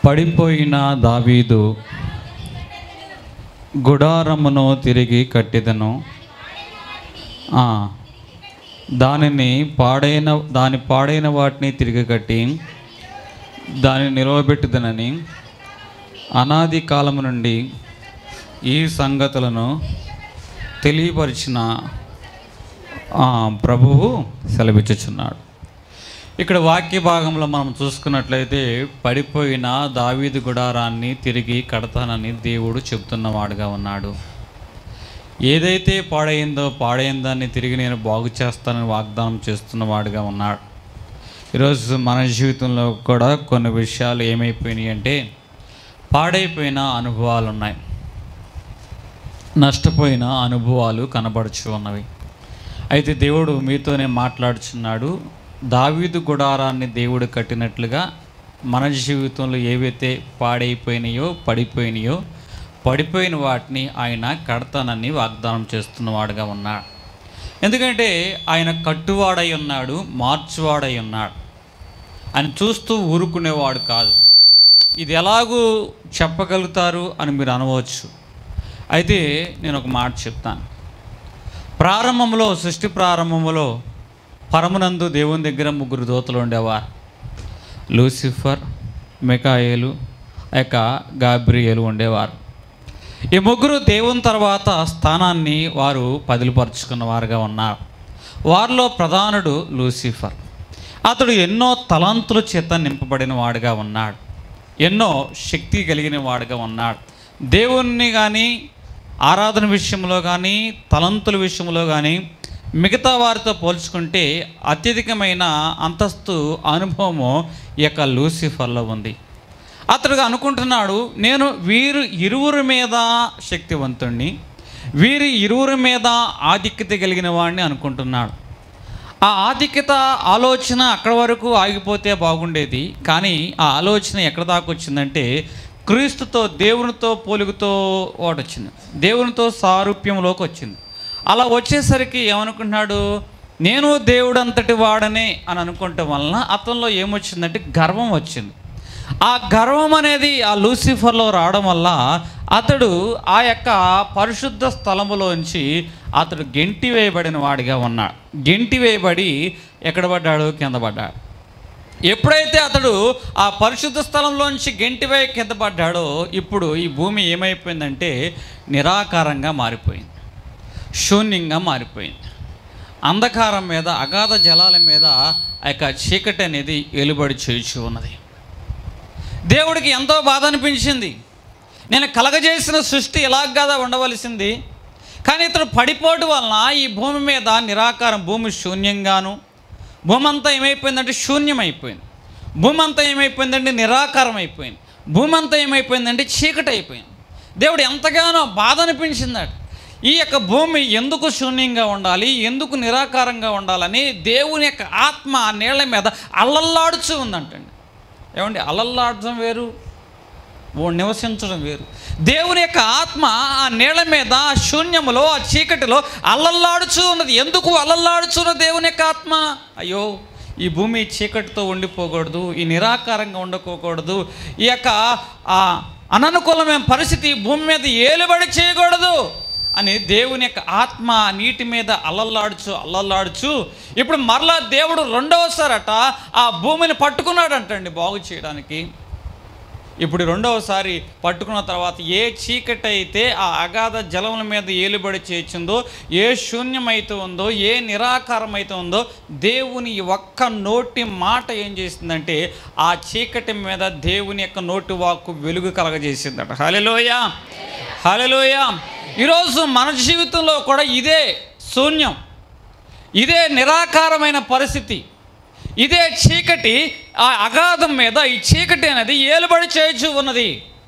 పడిపోయిన దావీదు గుడారమును తిరిగి కట్టిదను ఆ, దానిని పాడైన దాని పాడైన వాటిని తిరిగి కట్టి దానిని నిలవబెట్టుదనని అనాది కాలము నుండి ఈ సంగతులను తెలియపరిచిన ఆ, ప్రభువు సెలవిచ్చుచున్నాడు ఇక్కడ వాక్య భాగంలో మనం చూసుకున్నట్లయితే పడిపోయిన దావీదు గుడారాన్ని తిరిగి కడతానని దేవుడు చెబుతున్నవాడుగా ఉన్నాడు ఏదైతే పాడైందో పాడైన దాన్ని తిరిగి నేను బాగు చేస్తానని వాగ్దానం చేస్తున్నవాడుగా ఉన్నాడు ఈరోజు మన జీవితంలో కూడా కొన్ని విషయాలు ఏమైపోయినాయి అంటే పాడైపోయిన అనుభవాలు ఉన్నాయి నష్టపోయిన అనుభవాలు కనబడుచు ఉన్నవి అయితే దేవుడు మీతోనే మాట్లాడుచున్నాడు దావీదు గుడారాన్ని దేవుడు కట్టినట్లుగా మన జీవితంలో ఏవైతే పాడైపోయినాయో పడిపోయినాయో పడిపోయిన వాటిని ఆయన కడతానని వాగ్దానం చేస్తున్నవాడుగా ఉన్నాడు ఎందుకంటే ఆయన కట్టువాడై ఉన్నాడు మార్చువాడై ఉన్నాడు ఆయన చూస్తూ ఊరుకునేవాడు కాదు ఇది ఎలాగూ చెప్పగలుగుతారు అని మీరు అనవచ్చు అయితే నేను ఒక మాట చెప్తాను ప్రారంభంలో సృష్టి ప్రారంభంలో పరమునందు దేవుని దగ్గర ముగ్గురు దోతలు ఉండేవారు లూసిఫర్ మెకాయేలు ఆ యొక్క గాబ్రియేలు ఉండేవారు ఈ ముగ్గురు దేవుని తర్వాత స్థానాన్ని వారు పదిలిపరుచుకున్న వారుగా ఉన్నారు వారిలో ప్రధానుడు లూసిఫర్ అతడు ఎన్నో తలంతుల చేత నింపబడిన వాడుగా ఉన్నాడు ఎన్నో శక్తి కలిగిన వాడుగా ఉన్నాడు దేవుణ్ణి కానీ ఆరాధన విషయంలో కానీ తలంతుల విషయంలో కానీ మిగతా వారితో పోల్చుకుంటే అత్యధికమైన అంతస్తు అనుభవము ఈ యొక్క లూసిఫర్లో ఉంది అతడు అనుకుంటున్నాడు నేను వీరు ఇరువురి మీద శక్తివంతుణ్ణి వీరి ఇరువురి మీద ఆధిక్యత కలిగిన వాడిని అనుకుంటున్నాడు ఆ ఆధిక్యత ఆలోచన అక్కడి వరకు ఆగిపోతే బాగుండేది కానీ ఆ ఆలోచన ఎక్కడ దాకా వచ్చిందంటే క్రీస్తుతో దేవునితో పోలుగుతో వాడు వచ్చింది దేవునితో సారూప్యంలోకి వచ్చింది అలా వచ్చేసరికి ఏమనుకుంటున్నాడు నేను దేవుడు అంతటి వాడనే అని అనుకుంటాం వలన అతనిలో ఏమొచ్చిందంటే గర్వం వచ్చింది ఆ గర్వం అనేది ఆ లూసిఫర్లో రావడం వల్ల అతడు ఆ యొక్క పరిశుద్ధ స్థలములోంచి అతడు గెంటి వేయబడిన వాడిగా ఉన్నాడు గెంటి వేయబడి ఎక్కడ పడ్డాడు కింద పడ్డాడు ఎప్పుడైతే అతడు ఆ పరిశుద్ధ స్థలంలోంచి గెంటివై కింద పడ్డాడో ఇప్పుడు ఈ భూమి ఏమైపోయిందంటే నిరాకారంగా మారిపోయింది శూన్యంగా మారిపోయింది అంధకారం మీద అగాధ జలాల మీద ఆ యొక్క చీకటి అనేది వెలుబడి చేయుచు ఉన్నది దేవుడికి ఎంతో బాధ అనిపించింది నేను కలగజేసిన సృష్టి ఎలాగ కదా ఉండవలసింది కానీ ఇతడు పడిపోటు వలన ఈ భూమి మీద నిరాకారం భూమి శూన్యంగాను భూమి అంతా ఏమైపోయిందంటే శూన్యం అయిపోయింది భూమి అంతా ఏమైపోయిందంటే నిరాకారం అయిపోయింది భూమి అంతా ఏమైపోయిందంటే చీకటి అయిపోయింది దేవుడు ఎంతగానో బాధ అనిపించిందట ఈ యొక్క భూమి ఎందుకు శూన్యంగా ఉండాలి ఎందుకు నిరాకారంగా ఉండాలని దేవుని యొక్క ఆత్మ ఆ నీళ్ల మీద అల్లల్లాడుచూ ఉందంటండి ఏమండి అల్లల్లాడటం వేరు ఓ నివసించడం వేరు దేవుని యొక్క ఆత్మ ఆ నీళ్ల మీద ఆ శూన్యములో ఆ చీకటిలో అల్లల్లాడుచూ ఉన్నది ఎందుకు అల్లల్లాడుచున్న దేవుని యొక్క ఆత్మ అయ్యో ఈ భూమి చీకటితో ఉండిపోకూడదు ఈ నిరాకారంగా ఉండకోకూడదు ఈ యొక్క ఆ అననుకూలమైన పరిస్థితి ఈ భూమి మీద ఏలుబడి చేయకూడదు అని దేవుని యొక్క ఆత్మ నీటి మీద అల్లల్లాడుచు అల్లల్లాడుచు ఇప్పుడు మరలా దేవుడు రెండవసారట ఆ భూమిని పట్టుకున్నాడంటండి బాగు చేయడానికి ఇప్పుడు రెండవసారి పట్టుకున్న తర్వాత ఏ చీకటి అయితే ఆ అగాధ జలముల మీద ఏలుబడి చేయించిందో ఏ శూన్యమైతే ఉందో ఏ నిరాకారం అయితే ఉందో దేవుని ఈ ఒక్క నోటి మాట ఏం చేసిందంటే ఆ చీకటి మీద దేవుని యొక్క నోటి వాక్కు వెలుగు కలగజేసిందట హలెలోయ హలెలోయ ఈరోజు మన జీవితంలో కూడా ఇదే శూన్యం ఇదే నిరాకారమైన పరిస్థితి ఇదే చీకటి ఆ అగాధం మీద ఈ చీకటి అనేది ఏలుబడి చేయుచు ఉన్నది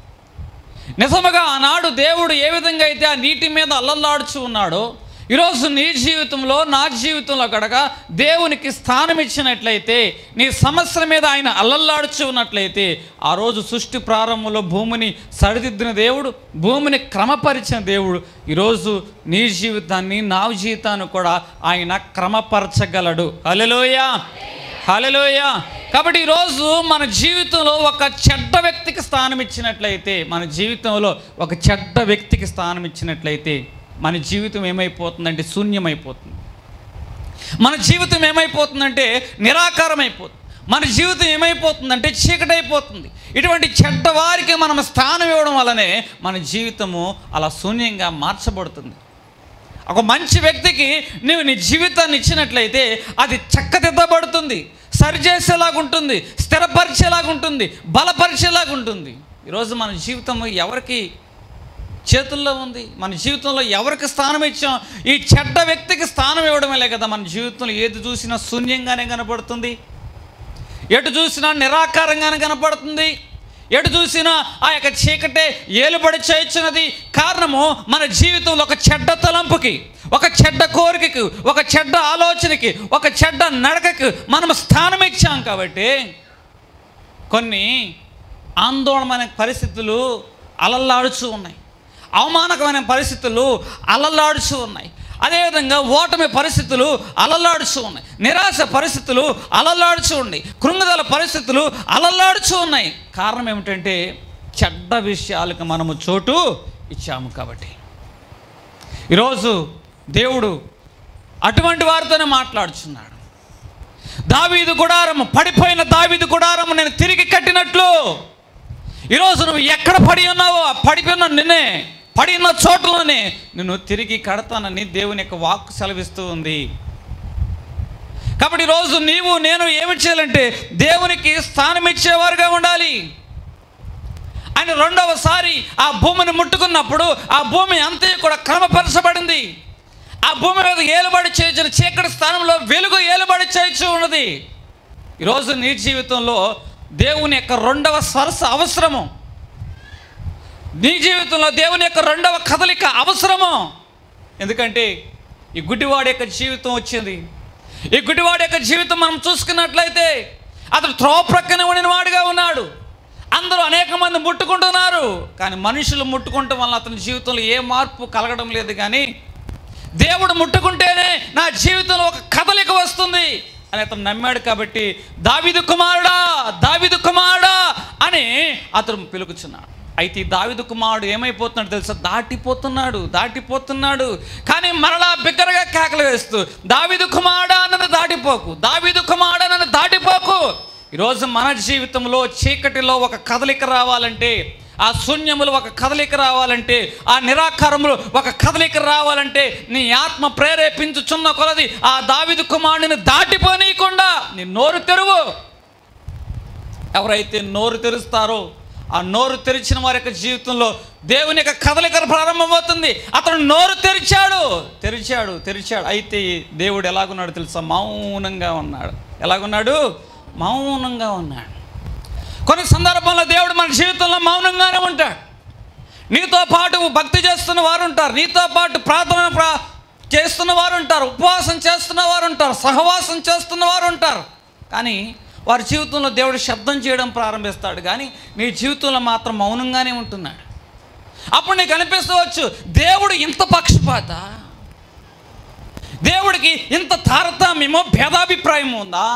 నిజముగా ఆనాడు దేవుడు ఏ విధంగా అయితే ఆ నీటి మీద అల్లల్లాడుచు ఉన్నాడో ఈరోజు నీ జీవితంలో నా జీవితంలో కనుక దేవునికి స్థానం ఇచ్చినట్లయితే నీ సమస్యల మీద ఆయన అల్లల్లాడుచు ఉన్నట్లయితే ఆ రోజు సృష్టి ప్రారంభంలో భూమిని సరిదిద్దిన దేవుడు భూమిని క్రమపరిచిన దేవుడు ఈరోజు నీ జీవితాన్ని నా జీవితాన్ని కూడా ఆయన క్రమపరచగలడు హలెలోయ హలోయ కాబట్టి ఈరోజు మన జీవితంలో ఒక చెడ్డ వ్యక్తికి స్థానం ఇచ్చినట్లయితే మన జీవితంలో ఒక చెడ్డ వ్యక్తికి స్థానం ఇచ్చినట్లయితే మన జీవితం ఏమైపోతుందంటే శూన్యమైపోతుంది మన జీవితం ఏమైపోతుందంటే నిరాకారం అయిపోతుంది మన జీవితం ఏమైపోతుందంటే చీకటైపోతుంది ఇటువంటి చెడ్డవారికి మనం స్థానం ఇవ్వడం వల్లనే మన జీవితము అలా శూన్యంగా మార్చబడుతుంది ఒక మంచి వ్యక్తికి నువ్వు నీ జీవితాన్ని ఇచ్చినట్లయితే అది చక్కదిద్దబడుతుంది సరిచేసేలాగుంటుంది స్థిరపరిచేలాగుంటుంది బలపరిచేలాగుంటుంది ఈరోజు మన జీవితం ఎవరికి చేతుల్లో ఉంది మన జీవితంలో ఎవరికి స్థానం ఇచ్చాం ఈ చెడ్డ వ్యక్తికి స్థానం ఇవ్వడమే కదా మన జీవితంలో ఏది చూసినా శూన్యంగానే కనపడుతుంది ఎటు చూసినా నిరాకారంగానే కనపడుతుంది ఎటు చూసినా ఆ యొక్క చీకటే ఏలుబడి చేయించినది కారణము మన జీవితంలో ఒక చెడ్డ తలంపుకి ఒక చెడ్డ కోరికకి ఒక చెడ్డ ఆలోచనకి ఒక చెడ్డ నడకకి మనం స్థానం ఇచ్చాం కాబట్టి కొన్ని ఆందోళనమైన పరిస్థితులు అలల్లాడుచూ ఉన్నాయి అవమానకమైన పరిస్థితులు అలల్లాడుచూ ఉన్నాయి అదేవిధంగా ఓటమి పరిస్థితులు అలల్లాడుచూ ఉన్నాయి నిరాశ పరిస్థితులు అలల్లాడుచూ ఉన్నాయి కృంగుదల పరిస్థితులు అలల్లాడుచూ ఉన్నాయి కారణం ఏమిటంటే చెడ్డ విషయాలకు మనము చోటు ఇచ్చాము కాబట్టి ఈరోజు దేవుడు అటువంటి వారితోనే మాట్లాడుచున్నాడు దావీదు గుడారము పడిపోయిన దావీదు గుడారము నేను తిరిగి కట్టినట్లు ఈరోజు నువ్వు ఎక్కడ పడి ఉన్నావో ఆ పడిపోయిన నిన్నే పడి ఉన్న చోట్లోనే నిన్ను తిరిగి కడతానని దేవుని యొక్క వాక్కు సెలవిస్తూ ఉంది కాబట్టి ఈరోజు నీవు నేను ఏమి చేయాలంటే దేవునికి స్థానం ఇచ్చేవారుగా ఉండాలి ఆయన రెండవసారి ఆ భూమిని ముట్టుకున్నప్పుడు ఆ భూమి అంతే కూడా క్రమపరచబడింది ఆ భూమి మీద ఏలుబడి చేయించిన చీకటి స్థానంలో వెలుగు ఏలుబడి చేయొచ్చు ఉన్నది ఈరోజు నీ జీవితంలో దేవుని యొక్క రెండవ స్పర్శ అవసరము నీ జీవితంలో దేవుని యొక్క రెండవ కదలిక అవసరము ఎందుకంటే ఈ గుడ్డివాడి యొక్క జీవితం వచ్చింది ఈ గుడ్డివాడి యొక్క జీవితం మనం చూసుకున్నట్లయితే అతడు త్రోవ ప్రక్కన ఉండిన వాడిగా ఉన్నాడు అందరూ అనేక మంది ముట్టుకుంటున్నారు కానీ మనుషులు ముట్టుకుంటం వల్ల అతని జీవితంలో ఏ మార్పు కలగడం లేదు కానీ దేవుడు ముట్టుకుంటేనే నా జీవితంలో ఒక కదలిక వస్తుంది అని అతను నమ్మాడు కాబట్టి దావిదు కుమారుడా దావిదు కుమారుడా అని అతను పిలుకుచున్నాడు అయితే ఈ దావిదు కుమారుడు ఏమైపోతున్నాడు తెలుసా దాటిపోతున్నాడు దాటిపోతున్నాడు కానీ మరలా బిగ్గరగా కేకలు వేస్తూ దావిదు కుమారుడా అన్నది దాటిపోకు దావిదు కుమారుడా అన్నది దాటిపోకు ఈరోజు మన జీవితంలో చీకటిలో ఒక కదలిక రావాలంటే ఆ శూన్యములు ఒక కదలిక రావాలంటే ఆ నిరాకారములు ఒక కదలిక రావాలంటే నీ ఆత్మ ప్రేరేపించుచున్న కొలది ఆ దావిదు కుమారుడిని దాటిపోనీయకుండా నీ నోరు తెరువు ఎవరైతే నోరు తెరుస్తారో ఆ నోరు తెరిచిన వారి యొక్క జీవితంలో దేవుని యొక్క కదలిక ప్రారంభమవుతుంది అతను నోరు తెరిచాడు తెరిచాడు తెరిచాడు అయితే దేవుడు ఎలాగున్నాడు తెలుసా మౌనంగా ఉన్నాడు ఎలాగున్నాడు మౌనంగా ఉన్నాడు కొన్ని సందర్భంలో దేవుడు మన జీవితంలో మౌనంగానే ఉంటాడు నీతో పాటు భక్తి చేస్తున్న వారు ఉంటారు నీతో పాటు ప్రార్థన ప్రా చేస్తున్న వారు ఉంటారు ఉపవాసం చేస్తున్న వారు ఉంటారు సహవాసం చేస్తున్న వారు ఉంటారు కానీ వారి జీవితంలో దేవుడు శబ్దం చేయడం ప్రారంభిస్తాడు కానీ నీ జీవితంలో మాత్రం మౌనంగానే ఉంటున్నాడు అప్పుడు నీకు అనిపిస్తవచ్చు దేవుడు ఇంత పక్షపాత దేవుడికి ఇంత తారతమ్యమో భేదాభిప్రాయం ఉందా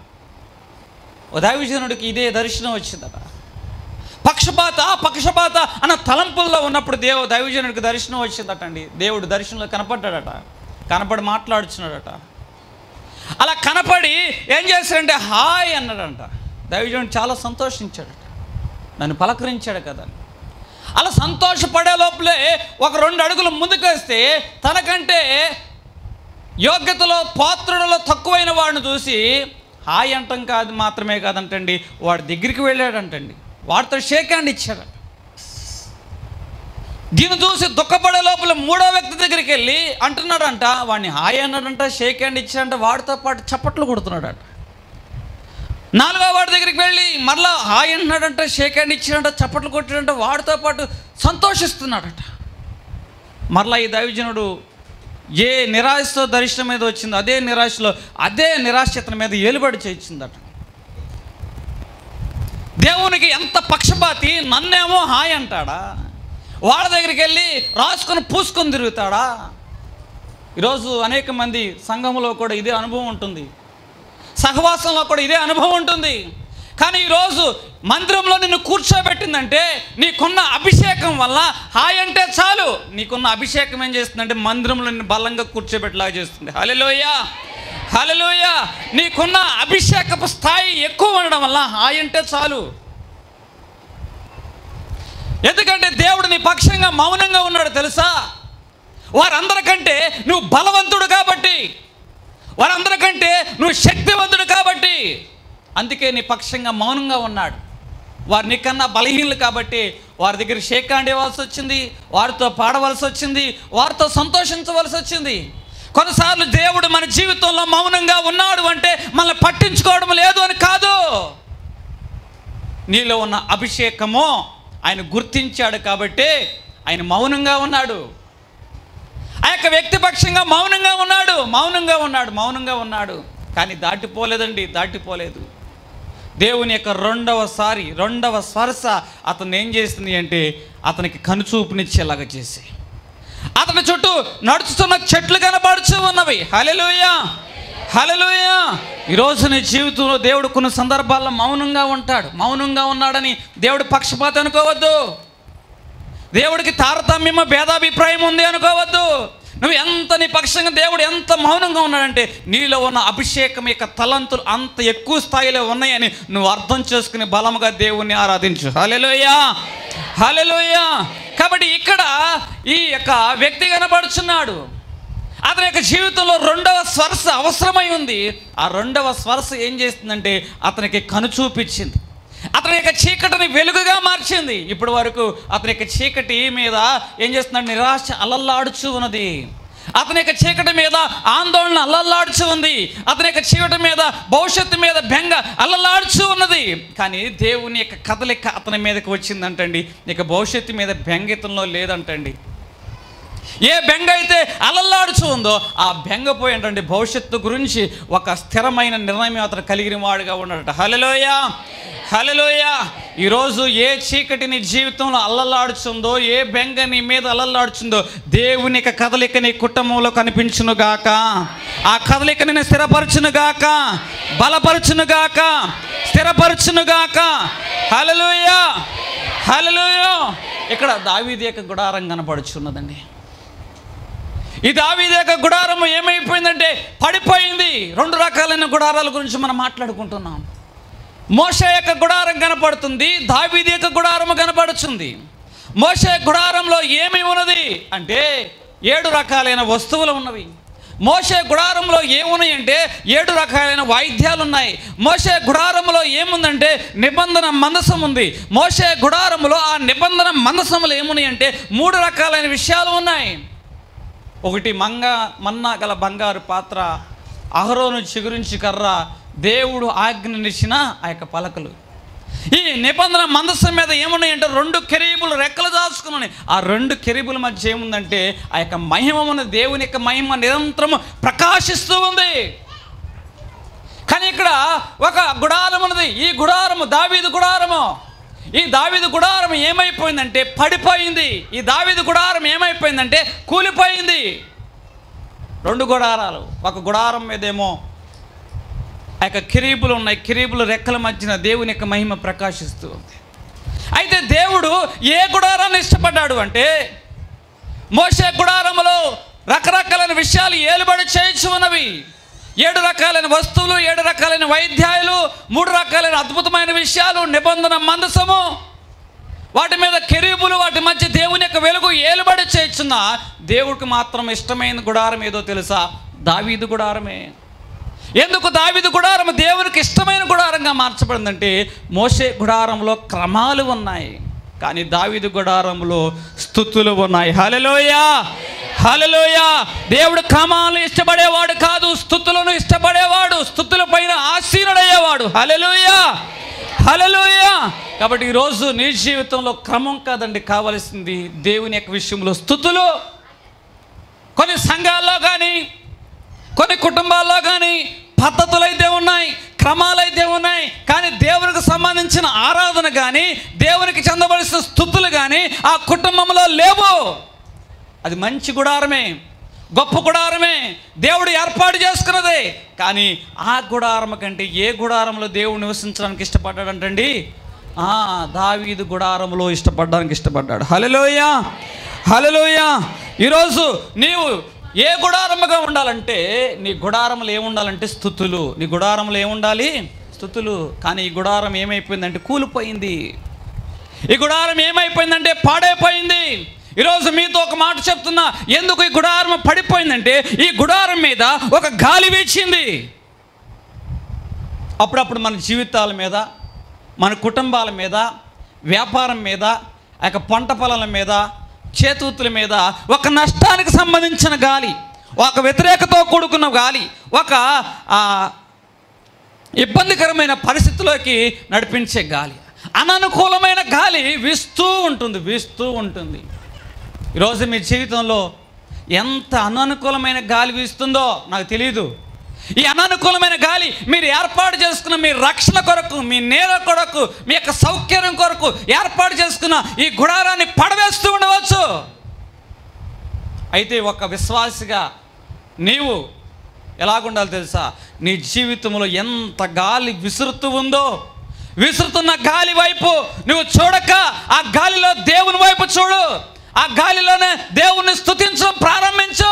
ఓ దైవజనుడికి ఇదే దర్శనం వచ్చిందట పక్షపాత పక్షపాత అన్న తలంపుల్లో ఉన్నప్పుడు దేవు దైవజనుడికి దర్శనం వచ్చిందటండి దేవుడు దర్శనంలో కనపడ్డాడట కనపడి మాట్లాడుచున్నాడట అలా కనపడి ఏం చేశాడంటే హాయ్ అన్నాడంట దైవజనుడు చాలా సంతోషించాడట నన్ను పలకరించాడు కదా అలా సంతోషపడే లోపలే ఒక రెండు అడుగులు ముందుకేస్తే తనకంటే యోగ్యతలో పాత్రుడలో తక్కువైన వాడిని చూసి హాయ్ అంటం కాదు మాత్రమే కాదంటండి వాడి దగ్గరికి వెళ్ళాడంటండి వాడితో షేక్ హ్యాండ్ ఇచ్చాడు దీన్ని చూసి దుఃఖపడే లోపల మూడో వ్యక్తి దగ్గరికి వెళ్ళి అంటున్నాడంట వాడిని హాయ్ అన్నాడంట షేక్ హ్యాండ్ ఇచ్చాడంట వాడితో పాటు చప్పట్లు కొడుతున్నాడంట నాలుగో వాడి దగ్గరికి వెళ్ళి మరలా హాయ్ అంటున్నాడంట షేక్ హ్యాండ్ ఇచ్చాడంట చప్పట్లు కొట్టాడంట వాడితో పాటు సంతోషిస్తున్నాడట మరలా ఈ దైవజనుడు ఏ నిరాశతో దర్శనం మీద వచ్చిందో అదే నిరాశలో అదే నిరాశ ఇతని మీద ఏలుబడి చేయించిందట దేవునికి ఎంత పక్షపాతి నన్నేమో హాయ్ అంటాడా వాళ్ళ దగ్గరికి వెళ్ళి రాసుకొని పూసుకొని తిరుగుతాడా ఈరోజు అనేక మంది సంఘంలో కూడా ఇదే అనుభవం ఉంటుంది సహవాసంలో కూడా ఇదే అనుభవం ఉంటుంది కానీ ఈరోజు మందిరంలో నిన్ను కూర్చోబెట్టిందంటే నీకున్న అభిషేకం వల్ల హాయ్ అంటే చాలు నీకున్న అభిషేకం ఏం చేస్తుందంటే మందిరంలో నిన్ను బలంగా కూర్చోబెట్టలాగా చేస్తుంది హలెలోయ హలెలోయ నీకున్న అభిషేకపు స్థాయి ఎక్కువ ఉండడం వల్ల హాయ్ అంటే చాలు ఎందుకంటే దేవుడు నీ పక్షంగా మౌనంగా ఉన్నాడు తెలుసా వారందరికంటే నువ్వు బలవంతుడు కాబట్టి వారందరికంటే నువ్వు శక్తివంతుడు కాబట్టి అందుకే నీ పక్షంగా మౌనంగా ఉన్నాడు వారు నీకన్నా బలహీనులు కాబట్టి వారి దగ్గర షేక్ హ్యాండ్ ఇవ్వాల్సి వచ్చింది వారితో పాడవలసి వచ్చింది వారితో సంతోషించవలసి వచ్చింది కొన్నిసార్లు దేవుడు మన జీవితంలో మౌనంగా ఉన్నాడు అంటే మనల్ని పట్టించుకోవడం లేదు అని కాదు నీలో ఉన్న అభిషేకము ఆయన గుర్తించాడు కాబట్టి ఆయన మౌనంగా ఉన్నాడు ఆ యొక్క వ్యక్తి పక్షంగా మౌనంగా ఉన్నాడు మౌనంగా ఉన్నాడు మౌనంగా ఉన్నాడు కానీ దాటిపోలేదండి దాటిపోలేదు దేవుని యొక్క రెండవసారి రెండవ స్పర్శ అతను ఏం చేసింది అంటే అతనికి కనుచూపునిచ్చేలాగా చేసి అతని చుట్టూ నడుచుతున్న చెట్లు కనబడుచు ఉన్నవి హలెలుయ హలెలుయ ఈరోజు నీ జీవితంలో దేవుడు కొన్ని సందర్భాల్లో మౌనంగా ఉంటాడు మౌనంగా ఉన్నాడని దేవుడు పక్షపాతం అనుకోవద్దు దేవుడికి తారతమ్యమ భేదాభిప్రాయం ఉంది అనుకోవద్దు నువ్వు ఎంత నీ పక్షంగా దేవుడు ఎంత మౌనంగా ఉన్నాడంటే నీలో ఉన్న అభిషేకం యొక్క తలంతులు అంత ఎక్కువ స్థాయిలో ఉన్నాయని నువ్వు అర్థం చేసుకుని బలముగా దేవుణ్ణి ఆరాధించు హలెలోయా హలెలోయా కాబట్టి ఇక్కడ ఈ యొక్క వ్యక్తి కనబడుచున్నాడు అతని యొక్క జీవితంలో రెండవ స్పర్శ అవసరమై ఉంది ఆ రెండవ స్పర్శ ఏం చేస్తుందంటే అతనికి కను చూపించింది అతని యొక్క చీకటిని వెలుగుగా మార్చింది ఇప్పటి వరకు అతని యొక్క చీకటి మీద ఏం చేస్తున్నాడు నిరాశ అలల్లాడుచు ఉన్నది అతని యొక్క చీకటి మీద ఆందోళన అల్లల్లాడుచు ఉంది అతని యొక్క చీకటి మీద భవిష్యత్తు మీద బెంగ అల్లల్లాడుచు ఉన్నది కానీ దేవుని యొక్క కదలిక అతని మీదకి వచ్చిందంటండి ఇక భవిష్యత్తు మీద బెంగితంలో లేదంటండి ఏ బెంగ అయితే అలల్లాడుచు ఉందో ఆ బెంగ పోయేటండి భవిష్యత్తు గురించి ఒక స్థిరమైన నిర్ణయం అతను కలిగిన వాడుగా ఉన్నాడట హలలోయ హలలోయ ఈరోజు ఏ చీకటి నీ జీవితంలో అల్లల్లాడుచుందో ఏ బెంగ నీ మీద అల్లల్లాడుచుందో దేవుని యొక్క కదలిక నీ కుటుంబంలో కనిపించును గాక ఆ కదలిక నేను స్థిరపరచును గాక బలపరచును గాక స్థిరపరచును గాక హలలోయ హలలోయ ఇక్కడ దావీది యొక్క గుడారం కనపడుచున్నదండి ఈ దావీది యొక్క గుడారం ఏమైపోయిందంటే పడిపోయింది రెండు రకాలైన గుడారాల గురించి మనం మాట్లాడుకుంటున్నాం మోష యొక్క గుడారం కనపడుతుంది దావీది యొక్క గుడారం కనపడుతుంది మోష గుడారంలో ఏమి ఉన్నది అంటే ఏడు రకాలైన వస్తువులు ఉన్నవి మోసే గుడారంలో ఏమున్నాయి అంటే ఏడు రకాలైన వాయిద్యాలు ఉన్నాయి మోసే గుడారంలో ఏముందంటే నిబంధన మందసం ఉంది మోసే గుడారంలో ఆ నిబంధన మందసములు ఏమున్నాయి అంటే మూడు రకాలైన విషయాలు ఉన్నాయి ఒకటి మంగ మన్నా గల బంగారు పాత్ర అహరోను చిగురించి కర్ర దేవుడు ఆజ్ఞనిచ్చిన ఆ యొక్క పలకలు ఈ నిబంధన మందస్సం మీద ఏమున్నాయంటే రెండు కెరీబులు రెక్కలు దాచుకున్నాయి ఆ రెండు కెరీబుల మధ్య ఏముందంటే ఆ యొక్క మహిమ ఉన్న దేవుని యొక్క మహిమ నిరంతరము ప్రకాశిస్తూ ఉంది కానీ ఇక్కడ ఒక గుడారం ఉన్నది ఈ గుడారము దావీదు గుడారము ఈ దావీదు గుడారం ఏమైపోయిందంటే పడిపోయింది ఈ దావీదు గుడారం ఏమైపోయిందంటే కూలిపోయింది రెండు గుడారాలు ఒక గుడారం మీదేమో ఆ యొక్క కిరీబులు ఉన్నాయి కిరీబులు రెక్కల మధ్యన దేవుని యొక్క మహిమ ప్రకాశిస్తూ ఉంది అయితే దేవుడు ఏ గుడారాన్ని ఇష్టపడ్డాడు అంటే మోసే గుడారములో రకరకాలైన విషయాలు ఏలుబడి చేయొచ్చు ఉన్నవి ఏడు రకాలైన వస్తువులు ఏడు రకాలైన వైద్యాలు మూడు రకాలైన అద్భుతమైన విషయాలు నిబంధన మందసము వాటి మీద కెరీబులు వాటి మధ్య దేవుని యొక్క వెలుగు ఏలుబడి చేయొచ్చున్న దేవుడికి మాత్రం ఇష్టమైన గుడారం ఏదో తెలుసా దావీదు గుడారమే ఎందుకు దావీదు గుడారం దేవునికి ఇష్టమైన గుడారంగా మార్చబడిందంటే మోసే గుడారంలో క్రమాలు ఉన్నాయి కానీ దావీదు గుడారంలో స్థుతులు ఉన్నాయి హలలోయ హలలోయ దేవుడు క్రమాలు ఇష్టపడేవాడు కాదు స్థుతులను ఇష్టపడేవాడు స్థుతుల పైన ఆసీనుడయ్యేవాడు హలలోయ హలలోయ కాబట్టి ఈరోజు నీ జీవితంలో క్రమం కాదండి కావలసింది దేవుని యొక్క విషయంలో స్థుతులు కొన్ని సంఘాల్లో కానీ కొన్ని కుటుంబాల్లో కానీ పద్ధతులు అయితే ఉన్నాయి క్రమాలు అయితే ఉన్నాయి కానీ దేవునికి సంబంధించిన ఆరాధన కానీ దేవునికి చెందవలసిన స్థుతులు కానీ ఆ కుటుంబంలో లేవు అది మంచి గుడారమే గొప్ప గుడారమే దేవుడు ఏర్పాటు చేసుకున్నదే కానీ ఆ గుడారం కంటే ఏ గుడారంలో దేవుడు నివసించడానికి ఇష్టపడ్డాడంటండి ఆ దావీదు గుడారంలో ఇష్టపడడానికి ఇష్టపడ్డాడు హలలోయ హలలోయ ఈరోజు నీవు ఏ గుడారముగా ఉండాలంటే నీ గుడారంలో ఏముండాలంటే స్థుతులు నీ గుడారంలో ఏముండాలి స్థుతులు కానీ ఈ గుడారం ఏమైపోయిందంటే కూలిపోయింది ఈ గుడారం ఏమైపోయిందంటే పాడైపోయింది ఈరోజు మీతో ఒక మాట చెప్తున్నా ఎందుకు ఈ గుడారం పడిపోయిందంటే ఈ గుడారం మీద ఒక గాలి వీచింది అప్పుడప్పుడు మన జీవితాల మీద మన కుటుంబాల మీద వ్యాపారం మీద ఆ యొక్క పంట పొలాల మీద చేతూతుల మీద ఒక నష్టానికి సంబంధించిన గాలి ఒక వ్యతిరేకతో కూడుకున్న గాలి ఒక ఆ, ఇబ్బందికరమైన పరిస్థితిలోకి నడిపించే గాలి అననుకూలమైన గాలి వీస్తూ ఉంటుంది వీస్తూ ఉంటుంది ఈరోజు మీ జీవితంలో ఎంత అననుకూలమైన గాలి వీస్తుందో నాకు తెలియదు ఈ అననుకూలమైన గాలి మీరు ఏర్పాటు చేసుకున్న మీ రక్షణ కొరకు మీ నేల కొరకు మీ యొక్క సౌకర్యం కొరకు ఏర్పాటు చేసుకున్న ఈ గుడారాన్ని పడవేస్తూ ఉండవచ్చు అయితే ఒక విశ్వాసిగా నీవు ఎలాగుండాలి తెలుసా నీ జీవితంలో ఎంత గాలి విసురుతూ ఉందో విసురుతున్న గాలి వైపు నువ్వు చూడక ఆ గాలిలో దేవుని వైపు చూడు ఆ గాలిలోనే దేవుణ్ణి స్తుతించడం ప్రారంభించు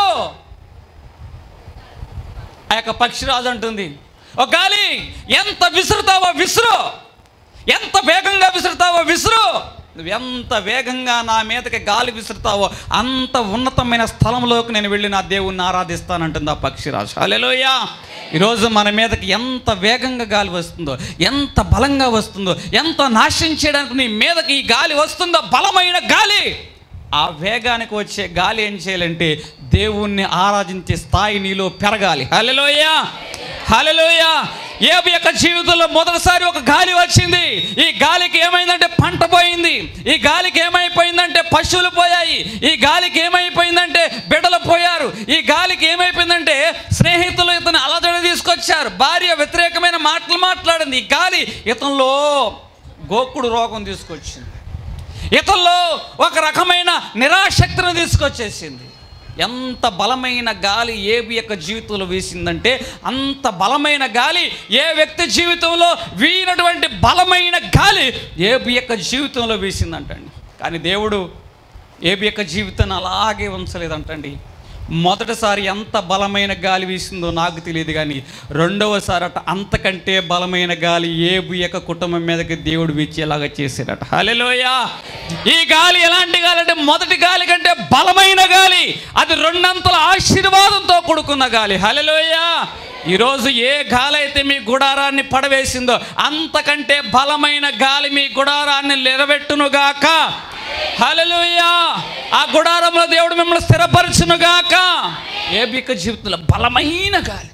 ఆ యొక్క పక్షిరాజు అంటుంది ఓ గాలి ఎంత విసురుతావో విసురు ఎంత వేగంగా విసురుతావో విసురు నువ్వు ఎంత వేగంగా నా మీదకి గాలి విసురుతావో అంత ఉన్నతమైన స్థలంలోకి నేను వెళ్ళి నా దేవుణ్ణి ఆరాధిస్తానంటుంది ఆ పక్షిరాజు హల్లెలూయ ఈరోజు మన మీదకి ఎంత వేగంగా గాలి వస్తుందో ఎంత బలంగా వస్తుందో ఎంత నాశనం చేయడానికి నీ మీదకి ఈ గాలి వస్తుందో బలమైన గాలి ఆ వేగానికి వచ్చే గాలి ఏం చేయాలంటే దేవుణ్ణి ఆరాధించే స్థాయి నీలో పెరగాలి హలలోయ హలలోయ ఏబు యొక్క జీవితంలో మొదటిసారి ఒక గాలి వచ్చింది ఈ గాలికి ఏమైందంటే పంట పోయింది ఈ గాలికి ఏమైపోయిందంటే పశువులు పోయాయి ఈ గాలికి ఏమైపోయిందంటే బిడ్డలు పోయారు ఈ గాలికి ఏమైపోయిందంటే స్నేహితులు ఇతను అలజడి తీసుకొచ్చారు భార్య వ్యతిరేకమైన మాటలు మాట్లాడింది ఈ గాలి ఇతనిలో గోకుడు రోగం తీసుకొచ్చింది ఇతల్లో ఒక రకమైన నిరాశక్తిని తీసుకొచ్చేసింది ఎంత బలమైన గాలి ఏ యొక్క జీవితంలో వీసిందంటే అంత బలమైన గాలి ఏ వ్యక్తి జీవితంలో వీనటువంటి బలమైన గాలి ఏ యొక్క జీవితంలో వీసిందంటండి కానీ దేవుడు ఏ యొక్క జీవితాన్ని అలాగే ఉంచలేదంటండి మొదటిసారి ఎంత బలమైన గాలి వీసిందో నాకు తెలియదు కానీ రెండవసారి అట అంతకంటే బలమైన గాలి ఏబు యొక్క కుటుంబం మీదకి దేవుడు వీచేలాగా చేశాడట హలెలోయ ఈ గాలి ఎలాంటి గాలి అంటే మొదటి గాలి కంటే బలమైన గాలి అది రెండంతల ఆశీర్వాదంతో కూడుకున్న గాలి హలెలోయ ఈరోజు ఏ గాలి అయితే మీ గుడారాన్ని పడవేసిందో అంతకంటే బలమైన గాలి మీ గుడారాన్ని నిలబెట్టునుగాక హల్లెలూయా ఆ గుడారంలో దేవుడు మిమ్మల్ని స్థిరపరచునుగాక ఏ బిక్క జీవితంలో బలమైన గాలి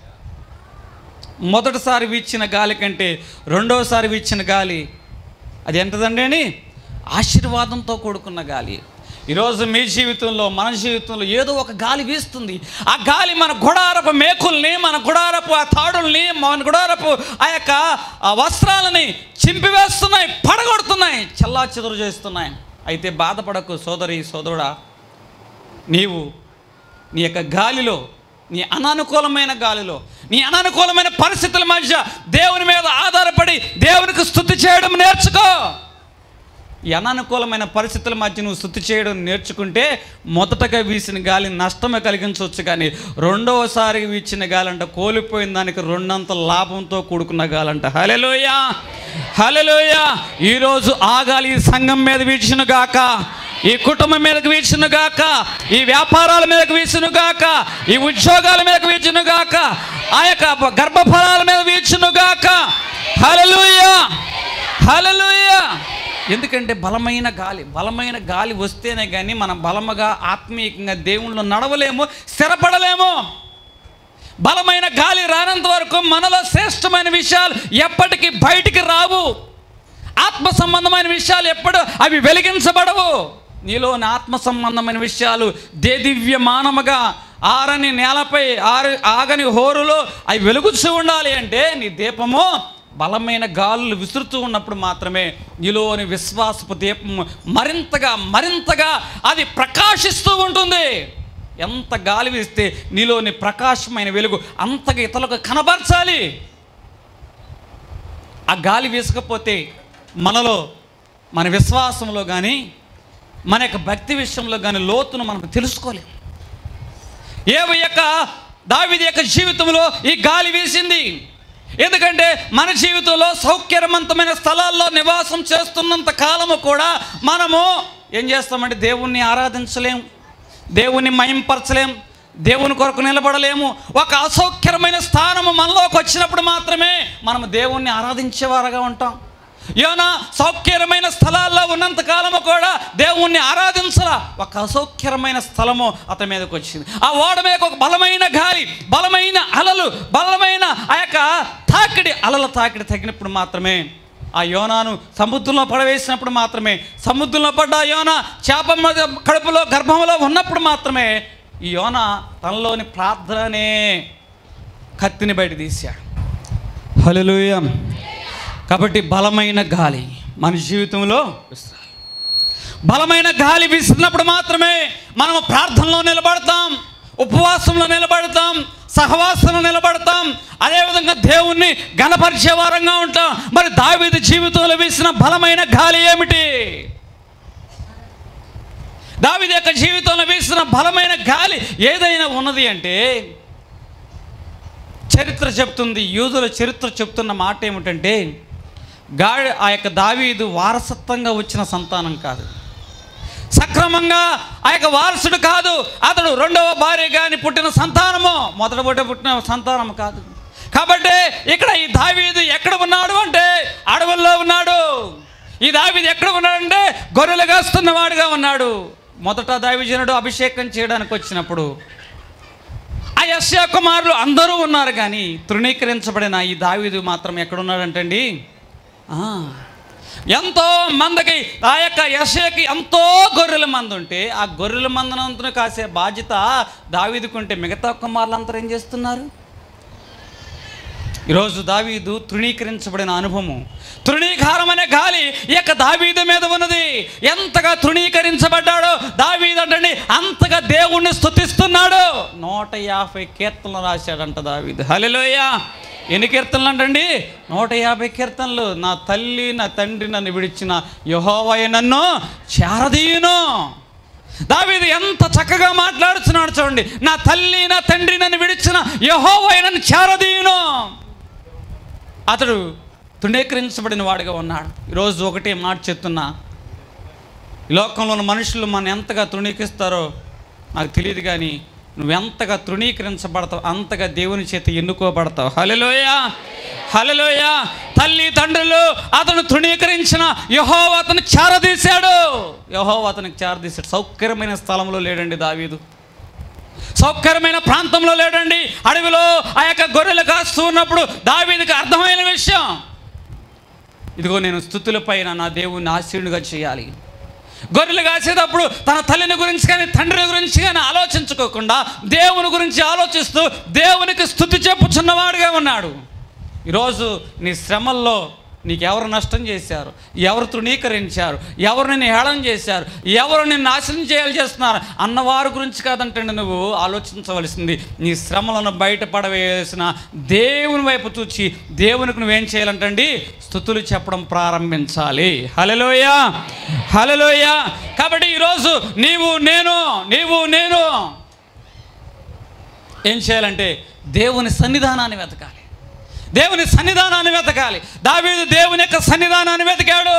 మొదటిసారి వీచిన గాలి కంటే రెండోసారి వీచిన గాలి అది ఎంతదండి అని ఆశీర్వాదంతో కూడుకున్న గాలి ఈరోజు మీ జీవితంలో మన జీవితంలో ఏదో ఒక గాలి వీస్తుంది ఆ గాలి మన గుడారపు మేకుల్ని మన గుడారపు ఆ తాడుల్ని మన గుడారపు ఆ యొక్క ఆ వస్త్రాలని చింపివేస్తున్నాయి పడగొడుతున్నాయి చల్లా చెదురు చేస్తున్నాయి అయితే బాధపడకు సోదరి సోదరుడా నీవు నీ యొక్క గాలిలో నీ అనానుకూలమైన గాలిలో నీ అనానుకూలమైన పరిస్థితుల మధ్య దేవుని మీద ఆధారపడి దేవునికి స్థుతి చేయడం నేర్చుకో ఈ అనానుకూలమైన పరిస్థితుల మధ్య నువ్వు స్థుతి చేయడం నేర్చుకుంటే మొదటగా వీసిన గాలి నష్టమే కలిగించవచ్చు కానీ రెండవసారి వీచిన గాలి అంట కోల్పోయిన దానికి రెండంత లాభంతో కూడుకున్న గాలంట హలెలోయ హలెలోయ ఈరోజు ఆ గాలి ఈ సంఘం మీద వీచిన గాక ఈ కుటుంబం మీదకి వీచును గాక ఈ వ్యాపారాల మీదకి వీచును గాక ఈ ఉద్యోగాల మీదకి వీచును గాక ఆ యొక్క గర్భఫలాల మీద వీచును గాక హల్లెలూయా హల్లెలూయా ఎందుకంటే బలమైన గాలి బలమైన గాలి వస్తేనే కానీ మనం బలముగా ఆత్మీయంగా దేవుళ్ళు నడవలేము స్థిరపడలేము బలమైన గాలి రానంత వరకు మనలో శ్రేష్టమైన విషయాలు ఎప్పటికీ బయటికి రావు ఆత్మ సంబంధమైన విషయాలు ఎప్పుడు అవి వెలిగించబడవు నీలోని ఆత్మ సంబంధమైన విషయాలు దేదివ్య మానముగా ఆరని నేలపై ఆరు ఆగని హోరులో అవి వెలుగుతూ ఉండాలి అంటే నీ దీపము బలమైన గాలులు విసురుతూ ఉన్నప్పుడు మాత్రమే నీలోని విశ్వాసపు దీపము మరింతగా మరింతగా అది ప్రకాశిస్తూ ఉంటుంది ఎంత గాలి వీస్తే నీలోని ప్రకాశమైన వెలుగు అంతగా ఇతరులకు కనబరచాలి ఆ గాలి వీసకపోతే మనలో మన విశ్వాసంలో కానీ మన యొక్క భక్తి విషయంలో కానీ లోతును మనం తెలుసుకోలేం ఏవి యొక్క దావిది యొక్క జీవితంలో ఈ గాలి వీసింది ఎందుకంటే మన జీవితంలో సౌకర్యవంతమైన స్థలాల్లో నివాసం చేస్తున్నంత కాలము కూడా మనము ఏం చేస్తామంటే దేవుణ్ణి ఆరాధించలేం దేవుణ్ణి మయంపరచలేం దేవుని కొరకు నిలబడలేము ఒక అసౌకర్యమైన స్థానము మనలోకి వచ్చినప్పుడు మాత్రమే మనము దేవుణ్ణి ఆరాధించేవారుగా ఉంటాం యోనా సౌఖ్యమైన స్థలాల్లో ఉన్నంత కాలము కూడా దేవుణ్ణి ఆరాధించరా ఒక అసౌఖ్యమైన స్థలము అతని మీదకి వచ్చింది ఆ ఓడ మీద ఒక బలమైన గాలి బలమైన అలలు బలమైన ఆ యొక్క తాకిడి అలల తాకిడి తగినప్పుడు మాత్రమే ఆ యోనాను సముద్రంలో పడవేసినప్పుడు మాత్రమే సముద్రంలో పడ్డ ఆ యోన చేప మీద కడుపులో గర్భంలో ఉన్నప్పుడు మాత్రమే ఈ యోన తనలోని ప్రార్థననే కత్తిని బయట తీశాడు హల్లెలూయా కాబట్టి బలమైన గాలి మన జీవితంలో విశ్రాలి. బలమైన గాలి వీసినప్పుడు మాత్రమే మనము ప్రార్థనలో నిలబడతాం ఉపవాసంలో నిలబడతాం సహవాసంలో నిలబడతాం అదేవిధంగా దేవుణ్ణి గణపరిచే వారంగా ఉంటాం మరి దావీదు జీవితంలో వీసిన బలమైన గాలి ఏమిటి దావీదు యొక్క జీవితంలో వీసిన బలమైన గాలి ఏదైనా ఉన్నది అంటే చరిత్ర చెప్తుంది యూదుల చరిత్ర చెప్తున్న మాట ఏమిటంటే గా ఆ యొక్క దావీదు వారసత్వంగా వచ్చిన సంతానం కాదు సక్రమంగా ఆ యొక్క వారసుడు కాదు అతడు రెండవ భార్య కానీ పుట్టిన సంతానము మొదట పుట్ట పుట్టిన సంతానం కాదు కాబట్టి ఇక్కడ ఈ దావీదు ఎక్కడ ఉన్నాడు అంటే అడవుల్లో ఉన్నాడు ఈ దావీదు ఎక్కడ ఉన్నాడంటే గొర్రెలు కాస్తున్న వాడుగా ఉన్నాడు మొదట దావిజనుడు అభిషేకం చేయడానికి వచ్చినప్పుడు ఆ యశ్యా కుమారులు అందరూ ఉన్నారు కానీ తృణీకరించబడిన ఈ దావీదు మాత్రం ఎక్కడున్నాడంటండి ఆ, ఎంతో మందకి ఆ యొక్క యశకి ఎంతో గొర్రెల మంది ఉంటే ఆ గొర్రెల మందనంతను కాసే బాధ్యత దావీదుకుంటే మిగతా కుమారులందరూ ఏం చేస్తున్నారు ఈరోజు దావీదు తృణీకరించబడిన అనుభవము తృణీకారం అనే గాలి ఈ యొక్క దావీదు మీద ఉన్నది ఎంతగా తృణీకరించబడ్డాడో దావీదు అంటే అంతగా దేవుణ్ణి స్తుతిస్తున్నాడు నూట యాభై కీర్తనలు రాశాడంట దావీదు హలోయ ఎన్ని కీర్తనలు అంటండి నూట యాభై కీర్తనలు నా తల్లి నా తండ్రి నన్ను విడిచిన యహోవయ నన్ను చేరదీయును దావీదు ఎంత చక్కగా మాట్లాడుతున్నాడు చూడండి నా తల్లి నా తండ్రి నన్ను విడిచిన యహోవయ నన్ను చేరదీయును అతడు తృణీకరించబడిన వాడిగా ఉన్నాడు ఈరోజు ఒకటే మాట చెప్తున్నా ఈ లోకంలో ఉన్న మనుషులు మన ఎంతగా తృణీకిస్తారో నాకు తెలియదు కానీ నువ్వెంతగా తృణీకరించబడతావు అంతగా దేవుని చేత ఎన్నుకోబడతావు హలలోయ హలలోయ తల్లి తండ్రులు అతను తృణీకరించిన యహో అతను చేరదీశాడు యహో అతనికి చేరదీశాడు సౌకర్యమైన స్థలంలో లేడండి దావీదు సౌకర్యమైన ప్రాంతంలో లేడండి అడవిలో ఆ యొక్క గొర్రెలు కాస్తూ ఉన్నప్పుడు దావీదికి అర్థమైన విషయం ఇదిగో నేను స్థుతుల పైన నా దేవుణ్ణి ఆశీనుడిగా చేయాలి గొర్రెలు కాసేటప్పుడు తన తల్లిని గురించి కానీ తండ్రి గురించి కానీ ఆలోచించుకోకుండా దేవుని గురించి ఆలోచిస్తూ దేవునికి స్థుతి చెప్పుచున్నవాడుగా ఉన్నాడు ఈరోజు నీ శ్రమల్లో నీకు ఎవరు నష్టం చేశారు ఎవరు తృణీకరించారు ఎవరు నిన్ను హేళన చేశారు ఎవరు నిన్ను నాశనం చేయాలి చేస్తున్నారు అన్నవారి గురించి కాదంటండి నువ్వు ఆలోచించవలసింది నీ శ్రమలను బయటపడవేసిన దేవుని వైపు చూచి దేవునికి నువ్వేం చేయాలంటండి స్థుతులు చెప్పడం ప్రారంభించాలి హలలోయ హలలోయ కాబట్టి ఈరోజు నీవు నేను నీవు నేను ఏం చేయాలంటే దేవుని సన్నిధానాన్ని వెతకాలి దేవుని సన్నిధానాన్ని వెతకాలి దావీదు దేవుని యొక్క సన్నిధానాన్ని వెతికాడు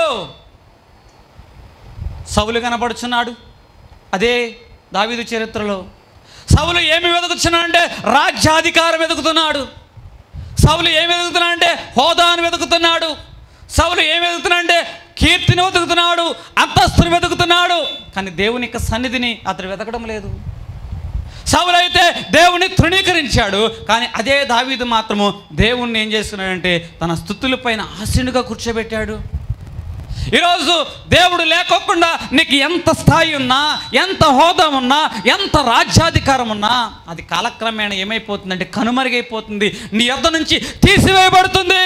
సవులు కనబడుచున్నాడు అదే దావీదు చరిత్రలో సవులు ఏమి వెతుకుతున్నాడు అంటే రాజ్యాధికారం వెతుకుతున్నాడు సవులు ఏమి వెతుకుతున్నాడు అంటే హోదాను వెతుకుతున్నాడు సవులు ఏమి వెతుకుతున్నాడు అంటే కీర్తిని వెతుకుతున్నాడు అంతస్తుని వెతుకుతున్నాడు కానీ దేవుని యొక్క సన్నిధిని అతడు వెతకడం లేదు సౌలైతే దేవుని తృణీకరించాడు కానీ అదే దావీదు మాత్రము దేవుణ్ణి ఏం చేస్తున్నాడంటే తన స్థుతుల పైన ఆశీనుగా కూర్చోబెట్టాడు ఈరోజు దేవుడు లేకోకుండా నీకు ఎంత స్థాయి ఉన్నా ఎంత హోదా ఉన్నా ఎంత రాజ్యాధికారం ఉన్నా అది కాలక్రమేణా ఏమైపోతుందంటే కనుమరుగైపోతుంది నీ యొద్ద నుంచి తీసివేయబడుతుంది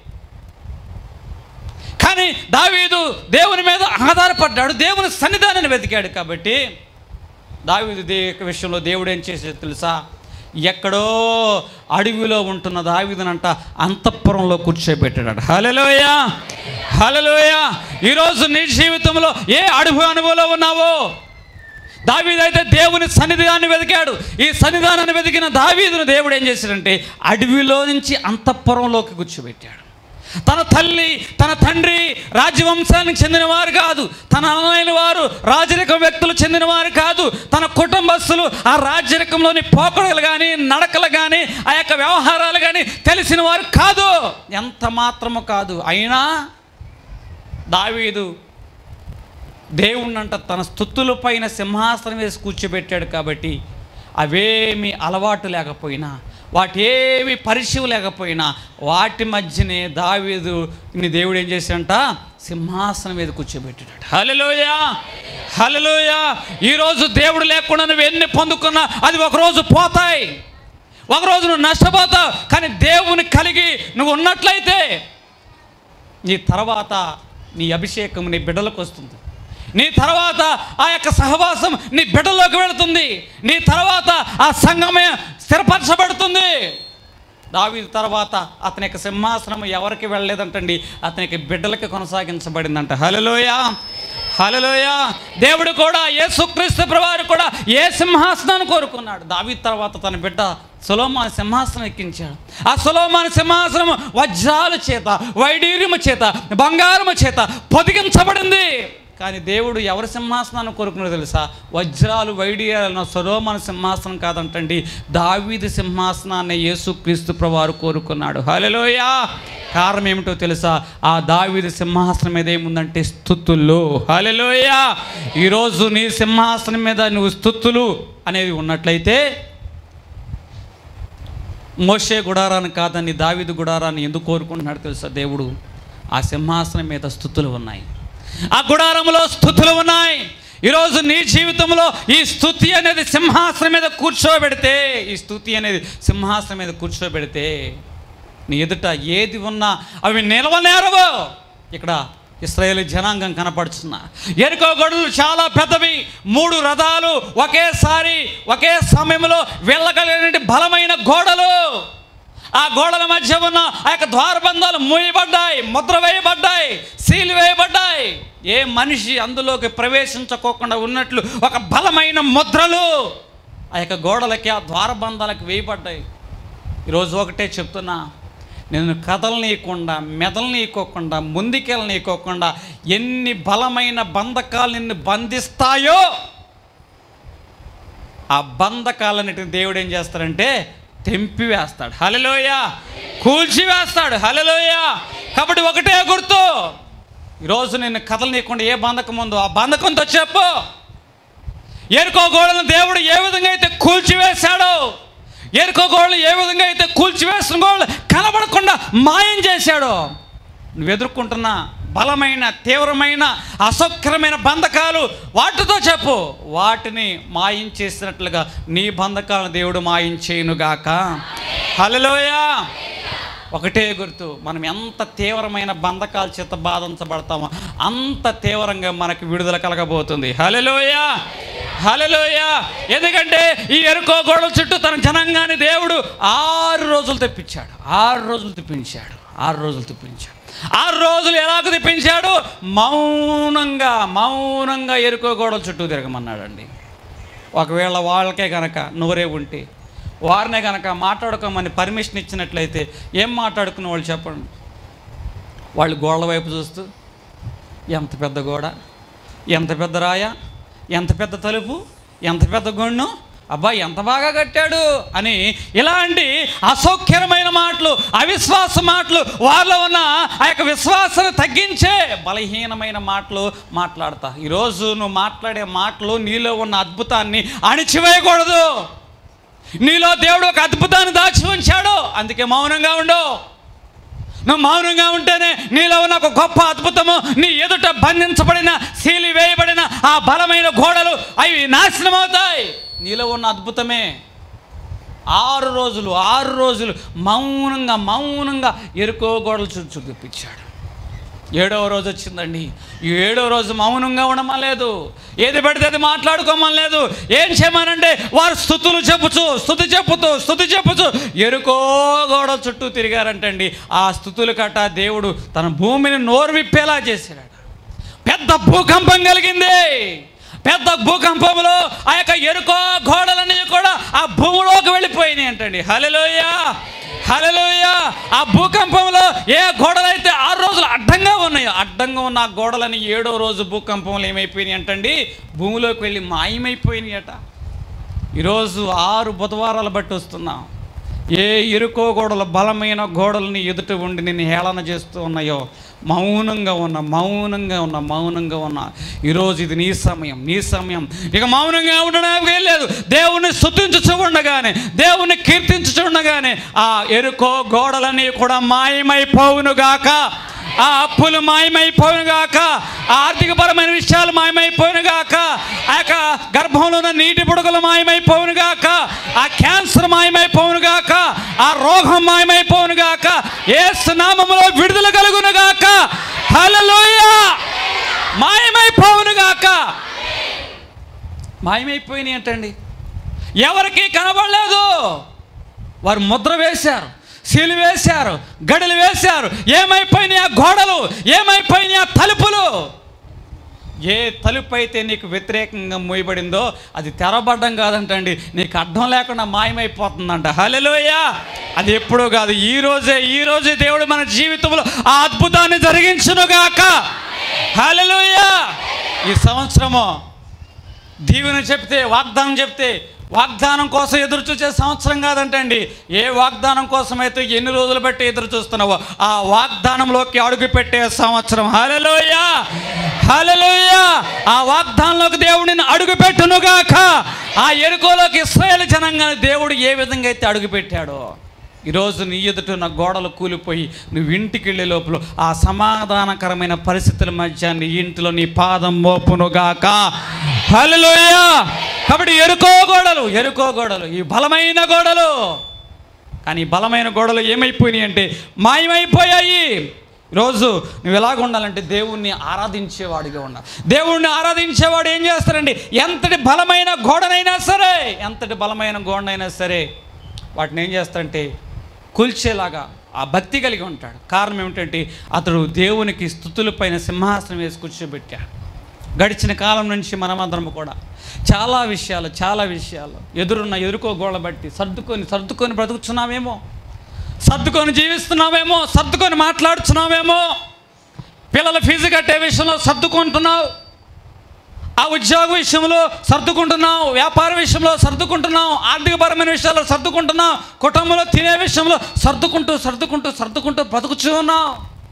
కానీ దావీదు దేవుని మీద ఆధారపడ్డాడు దేవుని సన్నిధానాన్ని వెతికాడు కాబట్టి దావీదు దే యొక్క విషయంలో దేవుడు ఏం చేసేది తెలుసా ఎక్కడో అడవిలో ఉంటున్న దావీదునంట అంతఃపురంలో కూర్చోబెట్టాడు హలలోయ హలలోయ ఈరోజు నీ జీవితంలో ఏ అడుగు అనుభవంలో ఉన్నావో దావీదైతే దేవుని సన్నిధాన్ని వెతికాడు ఈ సన్నిధానాన్ని వెతికిన దావీదును దేవుడు ఏం చేశాడంటే అడవిలో నుంచి అంతఃపురంలోకి కూర్చోబెట్టాడు తన తల్లి తన తండ్రి రాజవంశానికి చెందినవారు కాదు తన అన్నైన వారు రాజరిక వ్యక్తులు చెందినవారు కాదు తన కుటుంబస్తులు ఆ రాజరికంలోని పోకడలు కానీ నడకలు కానీ ఆ యొక్క వ్యవహారాలు కానీ తెలిసిన వారు కాదు ఎంత మాత్రము కాదు అయినా దావీదు దేవుణ్ణంట తన స్థుతుల పైన సింహాసనం వేసి కూర్చోబెట్టాడు కాబట్టి అవేమి అలవాటు లేకపోయినా వాటి ఏమి పరిచయం లేకపోయినా వాటి మధ్యనే దావీదు నీ దేవుడు ఏం చేశాడంట సింహాసనం మీద కూర్చోబెట్టాడు హలలోయ హలలోయ ఈరోజు దేవుడు లేకుండా నువ్వు ఎన్ని పొందుకున్నా అది ఒకరోజు పోతాయి ఒకరోజు నువ్వు నష్టపోతావు కానీ దేవుని కలిగి నువ్వు ఉన్నట్లయితే నీ తర్వాత నీ అభిషేకం నీ బిడ్డలకు వస్తుంది నీ తర్వాత ఆ యొక్క సహవాసం నీ బిడ్డలోకి వెళుతుంది నీ తర్వాత ఆ సంఘమే స్థిరపరచబడుతుంది దావీదు తర్వాత అతని యొక్క సింహాసనం ఎవరికి వెళ్ళలేదంటండి అతనికి బిడ్డలకి కొనసాగించబడిందంట హలలోయ హలలోయ దేవుడు కూడా యేసుక్రీస్తు ప్రభువారు కూడా ఏ సింహాసనాన్ని కోరుకున్నాడు దావీ తర్వాత తన బిడ్డ సులోమాన్ సింహాసనం ఎక్కించాడు ఆ సులోమాన్ సింహాసనం వజ్రాల చేత వైడీర్యము చేత బంగారము చేత పొదిగించబడింది కానీ దేవుడు ఎవరి సింహాసనాన్ని కోరుకున్నాడు తెలుసా వజ్రాలు వైడీయాలను సులోమాన్ సింహాసనం కాదంటండి దావీది సింహాసనాన్ని యేసుక్రీస్తు ప్రభువారు కోరుకున్నాడు హలలోయ కారణం ఏమిటో తెలుసా ఆ దావీది సింహాసనం మీద ఏముందంటే స్థుతులు హలలోయ ఈరోజు నీ సింహాసనం మీద నువ్వు స్థుతులు అనేది ఉన్నట్లయితే మోషే గుడారాన్ని కాదని దావీదు గుడారాన్ని ఎందుకు కోరుకుంటున్నాడు తెలుసా దేవుడు ఆ సింహాసనం మీద స్థుతులు ఉన్నాయి ఆ గుడారంలో స్థుతులు ఉన్నాయి ఈరోజు నీ జీవితంలో ఈ స్థుతి అనేది సింహాసనం మీద కూర్చోబెడితే ఈ స్థుతి అనేది సింహాసనం మీద కూర్చోబెడితే నీ ఎదుట ఏది ఉన్నా అవి నిలవనేరవు ఇక్కడ ఇస్రాయేల్ జనాంగం కనపడుతున్నా ఎరుకో గొడవలు చాలా పెద్దవి మూడు రథాలు ఒకేసారి ఒకే సమయంలో వెళ్ళగలిగిన బలమైన గోడలు ఆ గోడల మధ్య ఉన్న ఆ యొక్క ద్వారబంధాలు మూయబడ్డాయి ముద్ర వేయబడ్డాయి సీలు వేయబడ్డాయి ఏ మనిషి అందులోకి ప్రవేశించకోకుండా ఉన్నట్లు ఒక బలమైన ముద్రలు ఆ యొక్క గోడలకి ఆ ద్వారబంధాలకు వేయబడ్డాయి ఈరోజు ఒకటే చెప్తున్నా నేను కదలనీయకుండా మెదలనీయకోకుండా ముందుకెళ్ళనీయకోకుండా ఎన్ని బలమైన బంధకాలు నిన్ను బంధిస్తాయో ఆ బంధకాలన్నిటిని దేవుడు ఏం చేస్తాడంటే తెంపి వేస్తాడు హలలోయ కూల్చి వేస్తాడు హలలోయ కాబట్టి ఒకటే గుర్తు ఈరోజు నేను కదలనీయకుండా ఏ బంధకం ఉందో ఆ బంధకంతో చెప్పు ఎరుకో గోడలను దేవుడు ఏ విధంగా అయితే కూల్చివేశాడో ఎరుకో గోడలు ఏ విధంగా అయితే కూల్చివేసిన గోడలు కనబడకుండా మాయం చేశాడో నువ్వు ఎదుర్కొంటున్న బలమైన తీవ్రమైన అసౌక్రమైన బంధకాలు వాటితో చెప్పు వాటిని మాయం చేసినట్లుగా నీ బంధకాలను దేవుడు మాయం చేయనుగాక హలలోయా ఒకటే గుర్తు మనం ఎంత తీవ్రమైన బంధకాల చేత బాధించబడతామో అంత తీవ్రంగా మనకు విడుదల కలగబోతుంది హలలోయ హలలోయ ఎందుకంటే ఈ ఎరుకో గోడల చుట్టూ తన జనాంగాన్ని దేవుడు ఆరు రోజులు తెప్పించాడు ఆరు రోజులు తెప్పించాడు ఆరు రోజులు తెప్పించాడు ఆరు రోజులు ఎలాగ తెప్పించాడు మౌనంగా మౌనంగా ఎరుకో గోడల చుట్టూ తిరగమన్నాడండి ఒకవేళ వాళ్ళకే కనుక నోరే ఉంటే వారినే కనుక మాట్లాడుకోమని పర్మిషన్ ఇచ్చినట్లయితే ఏం మాట్లాడుకున్న వాళ్ళు చెప్పండి వాళ్ళు గోడల వైపు చూస్తూ ఎంత పెద్ద గోడ ఎంత పెద్ద రాయ ఎంత పెద్ద తలుపు ఎంత పెద్ద గొన్ను అబ్బా ఎంత బాగా కట్టాడు అని ఇలాంటి అసౌఖ్యమైన మాటలు అవిశ్వాస మాటలు వారిలో ఉన్న ఆ యొక్క విశ్వాసాన్ని తగ్గించే బలహీనమైన మాటలు మాట్లాడతా ఈరోజు నువ్వు మాట్లాడే మాటలు నీలో ఉన్న అద్భుతాన్ని అణిచివేయకూడదు నీలో దేవుడు ఒక అద్భుతాన్ని దాచి ఉంచాడు అందుకే మౌనంగా ఉండు నువ్వు మౌనంగా ఉంటేనే నీలో ఉన్న ఒక గొప్ప అద్భుతము నీ ఎదుట బంధించబడిన సీలి వేయబడిన ఆ బలమైన గోడలు అవి నాశనం అవుతాయి నీలో ఉన్న అద్భుతమే ఆరు రోజులు ఆరు రోజులు మౌనంగా మౌనంగా ఎరుకో గోడలు చుట్టూ చూపించాడు ఏడవ రోజు వచ్చిందండి ఈ ఏడో రోజు మౌనంగా ఉండమలేదు ఏది పెడితే అది మాట్లాడుకోమలేదు ఏం చేయమనంటే వారు స్థుతులు చెప్పుచు స్థుతి చెప్పుతూ స్థుతి చెప్పుచు ఎరుకో గోడ చుట్టూ తిరిగారంటండి ఆ స్థుతులు కట్ట దేవుడు తన భూమిని నోరు విప్పేలా చేశాడు పెద్ద భూకంపం కలిగింది పెద్ద భూకంపంలో ఆ యొక్క ఎరుకో గోడలన్నీ కూడా ఆ భూమిలోకి వెళ్ళిపోయినాయి అంటండి హలలోయ హలలోయ ఆ భూకంపంలో ఏ గోడలైతే ఆరు రోజులు అడ్డంగా ఉన్నాయో అడ్డంగా ఉన్న ఆ గోడలని ఏడో రోజు భూకంపంలో ఏమైపోయినాయి అంటండి భూమిలోకి వెళ్ళి మాయమైపోయినాయి అట ఈరోజు ఆరు బుధవారాలు బట్టి వస్తున్నాం ఏ ఇరుకో గోడలు బలమైన గోడల్ని ఎదుట ఉండి నేను హేళన చేస్తూ ఉన్నాయో మౌనంగా ఉన్న మౌనంగా ఉన్న మౌనంగా ఉన్న ఈరోజు ఇది నీ సమయం నీ సమయం ఇక మౌనంగా ఉండడానికి లేదు దేవుణ్ణి స్తుతించుచు ఉండగానే దేవుణ్ణి కీర్తించుచు ఉండగానే ఆ ఎరుకో గోడలన్నీ కూడా మాయమైపోవునుగాక ఆ అప్పులు మాయమైపోయిన గాక ఆ ఆర్థికపరమైన విషయాలు మాయమైపోయిన గాక ఆ యొక్క గర్భంలో ఉన్న నీటి బుడగలు మాయమైపోయిన గాక ఆ క్యాన్సర్ మాయమైపోయిన గాక ఆ రోగం మాయమైపోయిన గాక ఏ నామములో విడుదల కలుగును గాక హల్లెలూయా మాయమైపోవును గాక మాయమైపోయినాయి అంటండి ఎవరికి కనబడలేదు వారు ముద్ర వేశారు సీలు వేశారు గడులు వేశారు ఏమైపోయినాయి ఆ గోడలు ఏమైపోయినాయి ఆ తలుపులు ఏ తలుపు అయితే నీకు వ్యతిరేకంగా మూయబడిందో అది తెరబడ్డం కాదంటండి నీకు అర్థం లేకుండా మాయమైపోతుందంట హలెలోయ అది ఎప్పుడూ కాదు ఈ రోజే ఈ రోజే దేవుడు మన జీవితంలో ఆ అద్భుతాన్ని జరిగించునుగాక హలెలోయ ఈ సంవత్సరము దీవెన చెప్తే వాగ్దానం చెప్తే వాగ్దానం కోసం ఎదురు చూసే సంవత్సరం కాదంటండి ఏ వాగ్దానం కోసం అయితే ఎన్ని రోజులు బట్టి ఎదురు చూస్తున్నావో ఆ వాగ్దానంలోకి అడుగు పెట్టే సంవత్సరం హలలోయ హలలోయ ఆ వాగ్దానంలోకి దేవుడిని అడుగు పెట్టునుగాక ఆ ఎరుకోలోకి ఇస్రాయేల్ జనంగానే దేవుడు ఏ విధంగా అయితే అడుగు పెట్టాడో ఈరోజు నీ ఎదుట ఉన్న గోడలు కూలిపోయి నువ్వు ఇంటికి వెళ్ళే లోపల ఆ సమాధానకరమైన పరిస్థితుల మధ్య నీ ఇంటిలో నీ పాదం మోపునుగాక హల్లెలూయ కాబట్టి ఎరుకో గోడలు ఎరుకో గోడలు ఈ బలమైన గోడలు కానీ ఈ బలమైన గోడలు ఏమైపోయినాయి అంటే మాయమైపోయాయి రోజు నువ్వు ఎలాగ ఉండాలంటే దేవుణ్ణి ఆరాధించేవాడిగా ఉండాలి దేవుణ్ణి ఆరాధించేవాడు ఏం చేస్తారండి ఎంతటి బలమైన గోడనైనా సరే ఎంతటి బలమైన గోడనైనా సరే వాటిని ఏం చేస్తారంటే కూల్చేలాగా ఆ భక్తి కలిగి ఉంటాడు కారణం ఏమిటంటే అతడు దేవునికి స్థుతులపైన సింహాసనం వేసి కూర్చోబెట్టాడు గడిచిన కాలం నుంచి మనమందరం కూడా చాలా విషయాలు చాలా విషయాలు ఎదురున్న ఎదుర్కో గోళ్ళ బట్టి సర్దుకొని సర్దుకొని బ్రతుకుతున్నామేమో సర్దుకొని జీవిస్తున్నామేమో సర్దుకొని మాట్లాడుతున్నామేమో పిల్లల ఫీజు కట్టే విషయంలో సర్దుకుంటున్నావు ఆ ఉద్యోగ విషయంలో సర్దుకుంటున్నావు వ్యాపార విషయంలో సర్దుకుంటున్నావు ఆర్థికపరమైన విషయాల్లో సర్దుకుంటున్నావు కుటుంబంలో తినే విషయంలో సర్దుకుంటూ సర్దుకుంటూ సర్దుకుంటూ బ్రతుకుచూ ఉన్నావు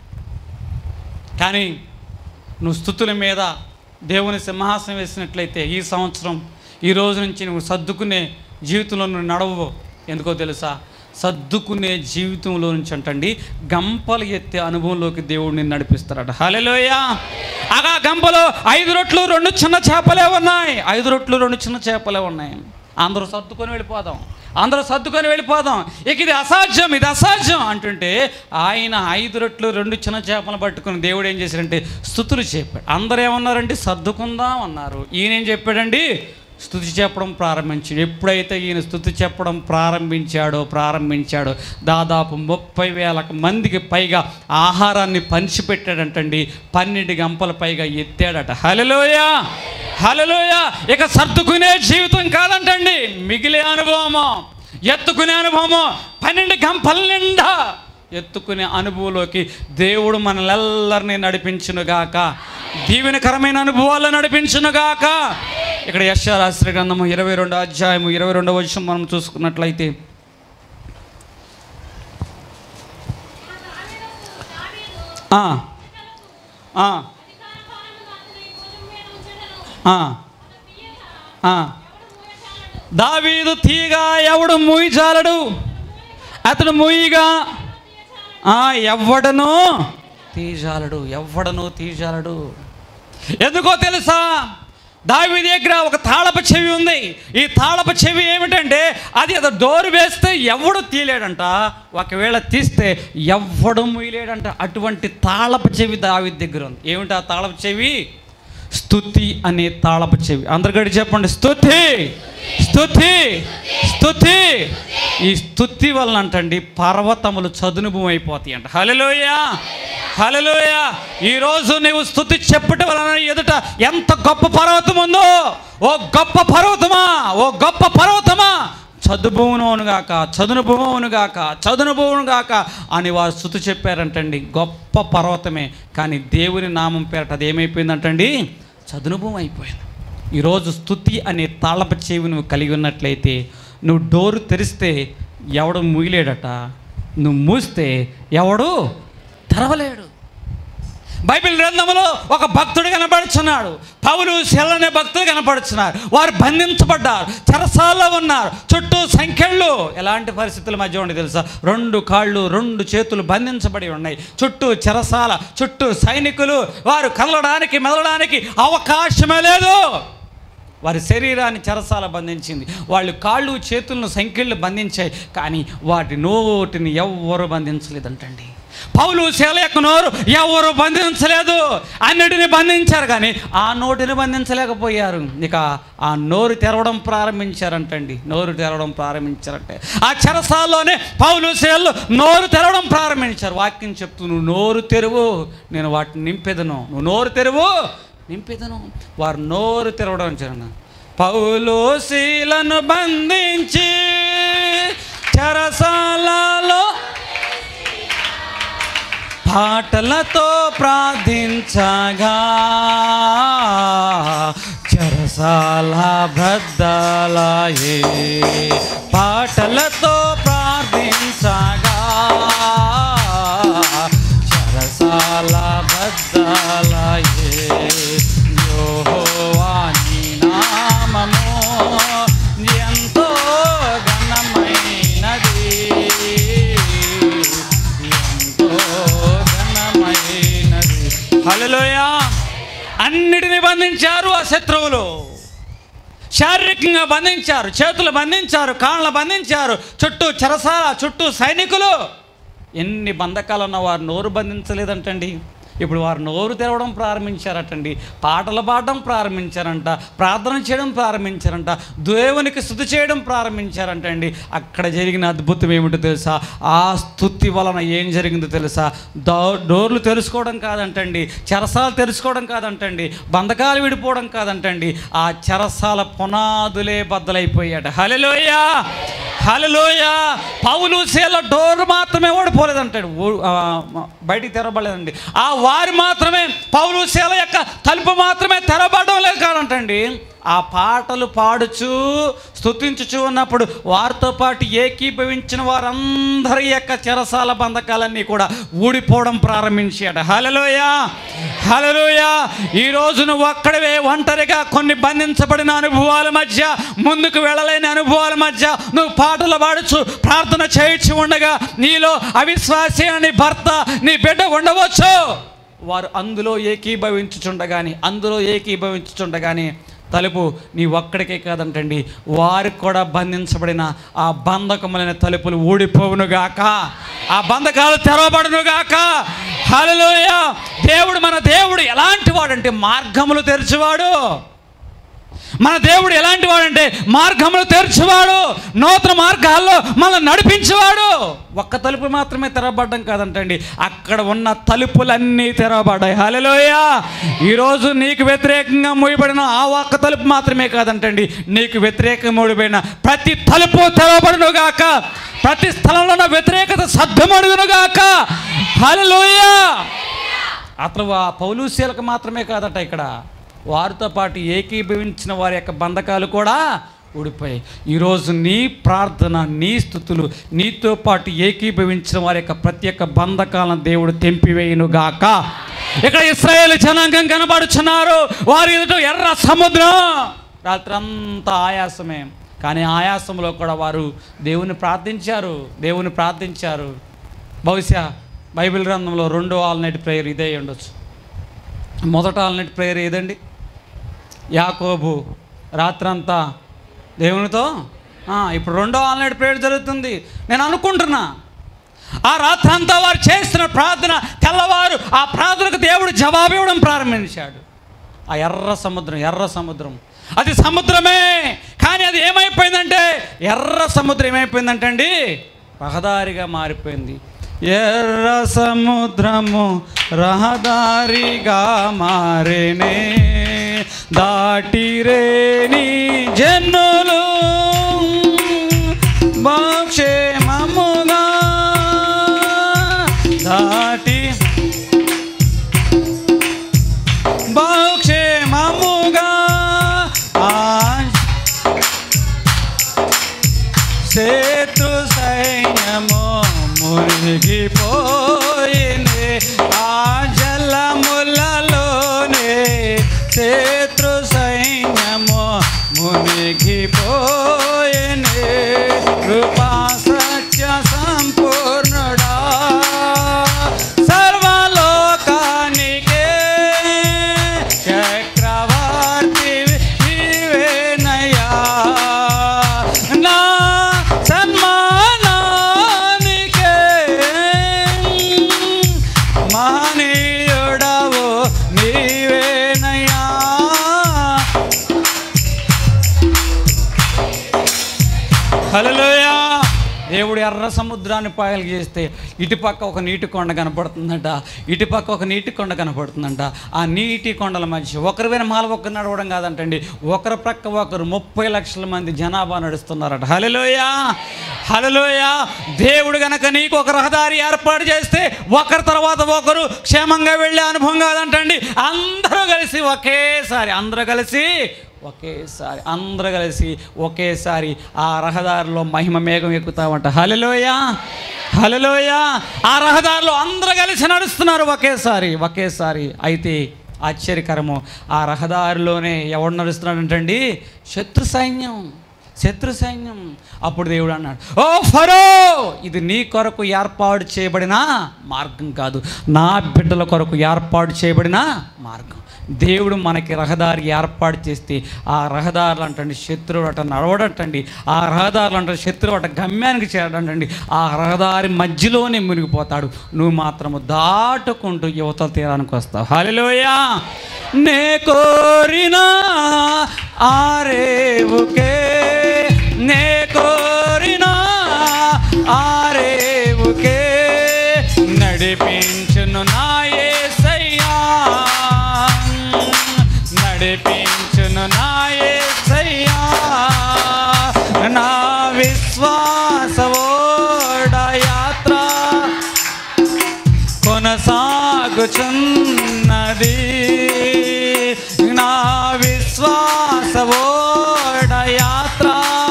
కానీ నువ్వు స్థుతుల మీద దేవుని సింహాసనం వేసినట్లయితే ఈ సంవత్సరం ఈ రోజు నుంచి నువ్వు సర్దుకునే జీవితంలో నువ్వు నడవు ఎందుకో తెలుసా సర్దుకునే జీవితంలో నుంచి అంటండి గంపలు ఎత్తే అనుభవంలోకి దేవుడిని నడిపిస్తారట హలెలోయ అగా గంపలో ఐదు రొట్లు రెండు చిన్న చేపలే ఉన్నాయి ఐదు రొట్లు రెండు చిన్న చేపలే ఉన్నాయి అందరూ సర్దుకొని వెళ్ళిపోదాం అందరూ సర్దుకొని వెళ్ళిపోదాం ఇక ఇది అసాధ్యం ఇది అసాధ్యం అంటుంటే ఆయన ఐదు రొట్లు రెండు చిన్న చేపలు పట్టుకుని దేవుడు ఏం చేశాడంటే స్థుతులు చెప్పాడు అందరూ ఏమన్నారంటే సర్దుకుందాం అన్నారు ఈయన ఏం చెప్పాడండి స్థుతి చెప్పడం ప్రారంభించాడు ఎప్పుడైతే ఈయన స్థుతి చెప్పడం ప్రారంభించాడో ప్రారంభించాడో దాదాపు ముప్పై వేల మందికి పైగా ఆహారాన్ని పంచిపెట్టాడంటండి పన్నెండు గంపల పైగా ఎత్తాడట హలలోయ హలలోయ ఇక సర్దుకునే జీవితం కాదంటండి మిగిలే అనుభవము ఎత్తుకునే అనుభవము పన్నెండు గంపల నిండా ఎత్తుకునే అనుభవంలోకి దేవుడు మనల్ని నడిపించునుగాక దీవెనకరమైన అనుభవాల్లో నడిపించునుగాక ఇక్కడ యశారాశ్ర గ్రంథము ఇరవై రెండు అధ్యాయము ఇరవై రెండవ వచ్చం మనం చూసుకున్నట్లయితే ఆ, ఆ, ఆ, ఆ. దావీదు తీగ ఎవడు మూయిచాలడు అతడు మూయిగా ఆ, ఎవ్వడను తీజాలడు ఎవ్వడను తీజాలడు ఎందుకో తెలుసా దావి దగ్గర ఒక తాళపు చెవి ఉంది ఈ తాళపు చెవి ఏమిటంటే అది ఏదో డోరు వేస్తే ఎవడు తీయలేడంట ఒకవేళ తీస్తే ఎవ్వడు మూయలేడంట అటువంటి తాళపు చెవి దావి దగ్గర ఉంది ఏమిటి ఆ తాళపు చెవి స్తుతి అనే తాళపు చెవి అందరికీ చెప్పండి స్తుతి స్తుతి స్తుతి ఈ స్తుతి వలన అంటండి పర్వతములు చదునుభం అయిపోతాయి అంట హలలోయ హలలోయ ఈరోజు నీవు స్తుతి చెప్పటం వలన ఎదుట ఎంత గొప్ప పర్వతం ఉందో ఓ గొప్ప పర్వతమా ఓ గొప్ప పర్వతమా చదువునుగాక చదునుభవనుగాక చదునుభవనుగాక అని వారు స్థుతి చెప్పారంటండి గొప్ప పర్వతమే కానీ దేవుని నామం పేరట అది ఏమైపోయిందంటండి చదునుభవం అయిపోయింది ఈరోజు స్థుతి అనే తాళప చెవి నువ్వు కలిగి ఉన్నట్లయితే నువ్వు డోరు తెరిస్తే ఎవడు మూయలేడట నువ్వు మూస్తే ఎవడు తెరవలేడు బైబిల్ గ్రంథంలో ఒక భక్తుడు కనపడుచున్నాడు పౌలు శెల్లనే భక్తుడు కనపడుచున్నారు వారు బంధించబడ్డారు చెరసాల్లో ఉన్నారు చుట్టూ సంఖ్యలు ఎలాంటి పరిస్థితుల మధ్య ఉండి తెలుసా రెండు కాళ్ళు రెండు చేతులు బంధించబడి ఉన్నాయి చుట్టూ చెరసాల చుట్టూ సైనికులు వారు కదలడానికి మెదలడానికి అవకాశమే లేదు వారి శరీరాన్ని చెరసాల బంధించింది వాళ్ళు కాళ్ళు చేతులను సంఖ్యలు బంధించాయి కానీ వాటి నోటిని ఎవ్వరు బంధించలేదంటండి పౌలు శీల యొక్క నోరు ఎవరు బంధించలేదు అన్నిటిని బంధించారు కానీ ఆ నోటిని బంధించలేకపోయారు ఇక ఆ నోరు తెరవడం ప్రారంభించారంటండి నోరు తెరవడం ప్రారంభించారంటే ఆ చెరసాల్లోనే పౌలు శీలు నోరు తెరవడం ప్రారంభించారు వాక్యం చెప్తూ నువ్వు నోరు తెరువు నేను వాటిని నింపెదను నువ్వు నోరు తెరువు నింపెదను వారు నోరు తెరవడం జరిగిన పౌలు శీలను బంధించి చెరసాలలో పాటలతో ప్రార్థించగా చెరసాల బద్దలాయే పాటలతో ప్రార్థించగా చెరసాల బద్దలాయే యోహోవాని నామము ఎంతో ఘనమైనది ఎంతో ఘనమైనది హల్లెలూయ అన్నిటిని బంధించారు ఆ శత్రువులు శారీరకంగా బంధించారు చేతులు బంధించారు కాళ్ళ బంధించారు చుట్టూ చెరసాల చుట్టూ సైనికులు ఎన్ని బంధకాలు ఉన్న వారు నోరు బంధించలేదంటండి ఇప్పుడు వారు నోరు తెరవడం ప్రారంభించారటండి పాటలు పాడడం ప్రారంభించారంట ప్రార్థన చేయడం ప్రారంభించారంట దేవునికి స్థుతి చేయడం ప్రారంభించారంటండి అక్కడ జరిగిన అద్భుతం ఏమిటో తెలుసా ఆ స్థుతి వలన ఏం జరిగిందో తెలుసా దో డోర్లు తెలుసుకోవడం కాదంటండి చెరసాలు తెలుసుకోవడం కాదంటండి బంధకాలు విడిపోవడం కాదంటండి ఆ చెరసాల పునాదులే బద్దలైపోయాడు హలలోయ హలలోయ పౌలు శీల డోర్ మాత్రమే ఓడిపోలేదంటాడు ఓ- ఆ, బయటికి తెరవబడలేదండి ఆ వారు మాత్రమే పౌలు శీల యొక్క తలుపు మాత్రమే తెరవబడడం లేదు కాదంటండి ఆ పాటలు పాడుచు స్తుతించుచు ఉన్నప్పుడు వారితో పాటు ఏకీభవించిన వారందరి యొక్క చెరసాల బంధకాలన్నీ కూడా ఊడిపోవడం ప్రారంభించాడు హలలోయ హలలోయ ఈరోజు నువ్వు అక్కడవే ఒంటరిగా కొన్ని బంధించబడిన అనుభవాల మధ్య ముందుకు వెళ్ళలేని అనుభవాల మధ్య నువ్వు పాటలు పాడుచు ప్రార్థన చేయొచ్చు ఉండగా నీలో అవిశ్వాసి అని భర్త నీ బిడ్డ ఉండవచ్చు వారు అందులో ఏకీభవించుచుండగాని అందులో ఏకీభవించుచుండగాని తలుపు నీ ఒక్కడికే కాదంటండి వారికి కూడా బంధించబడిన ఆ బంధకములైన తలుపులు ఊడిపోవునుగాక ఆ బంధకాలు తెరవబడునుగాక హల్లెలూయ దేవుడు మన దేవుడు ఎలాంటి వాడంటే మార్గములు తెరిచేవాడు మన దేవుడు ఎలాంటి వాడంటే మార్గములు తెరిచేవాడు నూతన మార్గాల్లో మనల్ని నడిపించేవాడు ఒక్క తలుపు మాత్రమే తెరవబడ్డం కాదంటండి అక్కడ ఉన్న తలుపులన్నీ తెరవబడ్డాయి హలోయ ఈరోజు నీకు వ్యతిరేకంగా మూయబడిన ఆ ఒక్క తలుపు మాత్రమే కాదంటండి నీకు వ్యతిరేకంగా మూయబడిన ప్రతి తలుపు తెరవబడును గాక ప్రతి స్థలంలో ఉన్న వ్యతిరేకత సర్ధమడుగును గాక హలోయ అతను ఆ పౌలుశీలకు మాత్రమే కాదట ఇక్కడ వారితో పాటు ఏకీభవించిన వారి యొక్క బంధకాలు కూడా ఊడిపోయాయి ఈరోజు నీ ప్రార్థన నీ స్థుతులు నీతో పాటు ఏకీభవించిన వారి యొక్క ప్రత్యేక బంధకాలను దేవుడు తెంపివేయును గాక ఇక్కడ ఇస్రాయేల్ జనాంగం కనబడుచున్నారు వారి ఎదుట ఎర్ర సముద్రం రాత్రంతా ఆయాసమే కానీ ఆయాసంలో కూడా వారు దేవుని ప్రార్థించారు దేవుని ప్రార్థించారు బహుశా బైబిల్ గ్రంథంలో రెండో ఆల్ నైట్ ప్రేయర్ ఇదే అయి ఉండొచ్చు మొదట ఆల్ నైట్ ప్రేయర్ ఏదండి యాకోబు రాత్రంతా దేవునితో ఆ, ఇప్పుడు రెండో ఆల్నైట్ ప్రేయర్ జరుగుతుంది నేను అనుకుంటున్నా ఆ రాత్రంతా వారు చేస్తున్న ప్రార్థన తెల్లవారు ఆ ప్రార్థనకు దేవుడు జవాబు ఇవ్వడం ప్రారంభించాడు ఆ ఎర్ర సముద్రం ఎర్ర సముద్రం అది సముద్రమే కానీ అది ఏమైపోయిందంటే ఎర్ర సముద్రం ఏమైపోయిందంటే అండి రహదారిగా మారిపోయింది ఎర్ర సముద్రము రహదారిగా మారేనే దాటిరేని జన్నులు బాక్షేమముగా దాటి బాక్షేమముగా ఆ శత్రు సైన్యము మునిగిపోయింది ఆ జలములలోనే శత్రు సైన్యము మునిగిపోయింది కృపా సత్య సంపూర్ణుడా సర్వలోకానికే చక్రవర్తి నీవేనయ్యా నా సన్మానానికే మానీయుడవు నీవేనయ్యా హలోయా దేవుడు ఎర్ర సముద్రాన్ని పాయలు చేస్తే ఇటుపక్క ఒక నీటి కొండ కనపడుతుందంట ఇటుపక్క ఒక నీటి కొండ కనపడుతుందంట ఆ నీటి కొండల మధ్య ఒకరి వెన మాల ఒకరు నడవడం కాదంటండి ఒకరి ప్రక్క ఒకరు ముప్పై లక్షల మంది జనాభా నడుస్తున్నారట హలోయా హలోయా దేవుడు గనక నీకు ఒక రహదారి ఏర్పాటు చేస్తే ఒకరి తర్వాత ఒకరు క్షేమంగా వెళ్ళే అనుభవం కాదంటండి అందరూ కలిసి ఒకేసారి అందరూ కలిసి ఒకేసారి అందరూ కలిసి ఒకేసారి ఆ రహదారిలో మహిమ మేఘం ఎక్కుతామంట హలలోయ హలలోయ ఆ రహదారిలో అందరూ కలిసి నడుస్తున్నారు ఒకేసారి ఒకేసారి అయితే ఆశ్చర్యకరము ఆ రహదారిలోనే ఎవడు నడుస్తున్నాడంటండి శత్రు సైన్యం శత్రు సైన్యం అప్పుడు దేవుడు అన్నాడు ఓ ఫరో ఇది నీ కొరకు ఏర్పాటు చేయబడిన మార్గం కాదు నా బిడ్డల కొరకు ఏర్పాటు చేయబడిన మార్గం దేవుడు మనకి రహదారి ఏర్పాటు చేస్తే ఆ రహదారులు అంటండి శత్రువు అట నడవడటండి ఆ రహదారులు అంటే శత్రువు అట గమ్యానికి చేరడంటండి ఆ రహదారి మధ్యలోనే మునిగిపోతాడు నువ్వు మాత్రము దాటుకుంటూ యువతల తీరానికి వస్తావు హాలిలోయా నే కోరిన ఆరేవుకే నే కోరిన ఆరేవుకే నడిపించును నా యేసయ్యా నడిపించును నా యేసయ్యా నా విశ్వాస ఓడ యాత్ర కొనసాగుచున్నది నా విశ్వాస ఓడ యాత్ర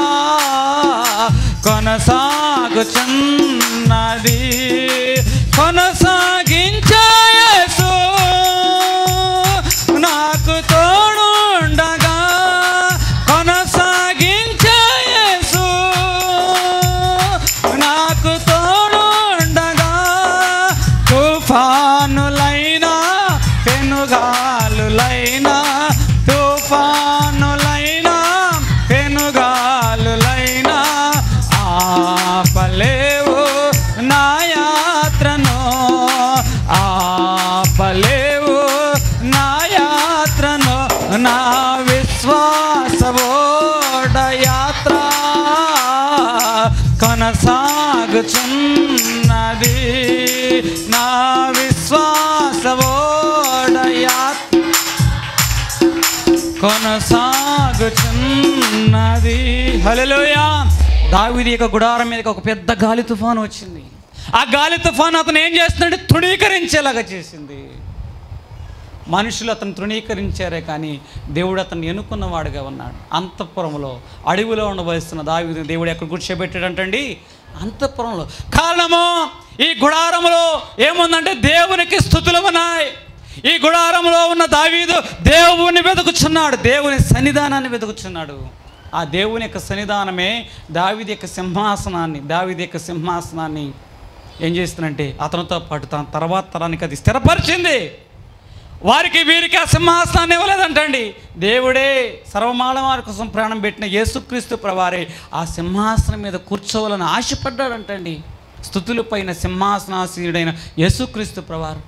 కొనసాగుచున్నది కొనసాగించేసు నాకు తోడుండగా కొనసాగించేసు నాకు తోడుండగా తుఫానులైనా పెనుగాలులైనా తుఫానులైనా పెనుగాలులైనా ఆపలేవు నా యాత్రను ఆపలేవు నా యాత్రను నా విశ్వాసవోడ యాత్ర కొనసాగుచున్నది నా విశ్వాసవోడ యాత్ర కొనసాగుచున్నది హల్లెలూయా దావిది యొక్క గుడారం మీదకి ఒక పెద్ద గాలి తుఫాను వచ్చింది ఆ గాలి తుఫాను అతను ఏం చేస్తున్నాడు తృణీకరించేలాగా చేసింది మనుషులు అతను తృణీకరించారే కానీ దేవుడు అతను ఎన్నుకున్నవాడుగా ఉన్నాడు అంతఃపురంలో అడవిలో ఉండవలసిన దావిని దేవుడు ఎక్కడ కూర్చోబెట్టాడంటండి అంతఃపురంలో కారణము ఈ గుడారంలో ఏముందంటే దేవునికి స్థుతులు ఉన్నాయి ఈ గుడారంలో ఉన్న దావీదు దేవుని వెతుకుచున్నాడు దేవుని సన్నిధానాన్ని వెతుకుచున్నాడు ఆ దేవుని యొక్క సన్నిధానమే దావీది యొక్క సింహాసనాన్ని దావీది యొక్క సింహాసనాన్ని ఏం చేస్తుందంటే అతనితో పాటు తన తర్వాత తరానికి అది స్థిరపరిచింది వారికి వీరికి ఆ సింహాసనాన్ని ఇవ్వలేదంటండి దేవుడే సర్వమాన వారి కోసం ప్రాణం పెట్టిన యేసుక్రీస్తు ప్రవారే ఆ సింహాసనం మీద కూర్చోవాలని ఆశపడ్డాడంటండి స్థుతుల పైన సింహాసనాసీనుడైన యేసుక్రీస్తు ప్రవారు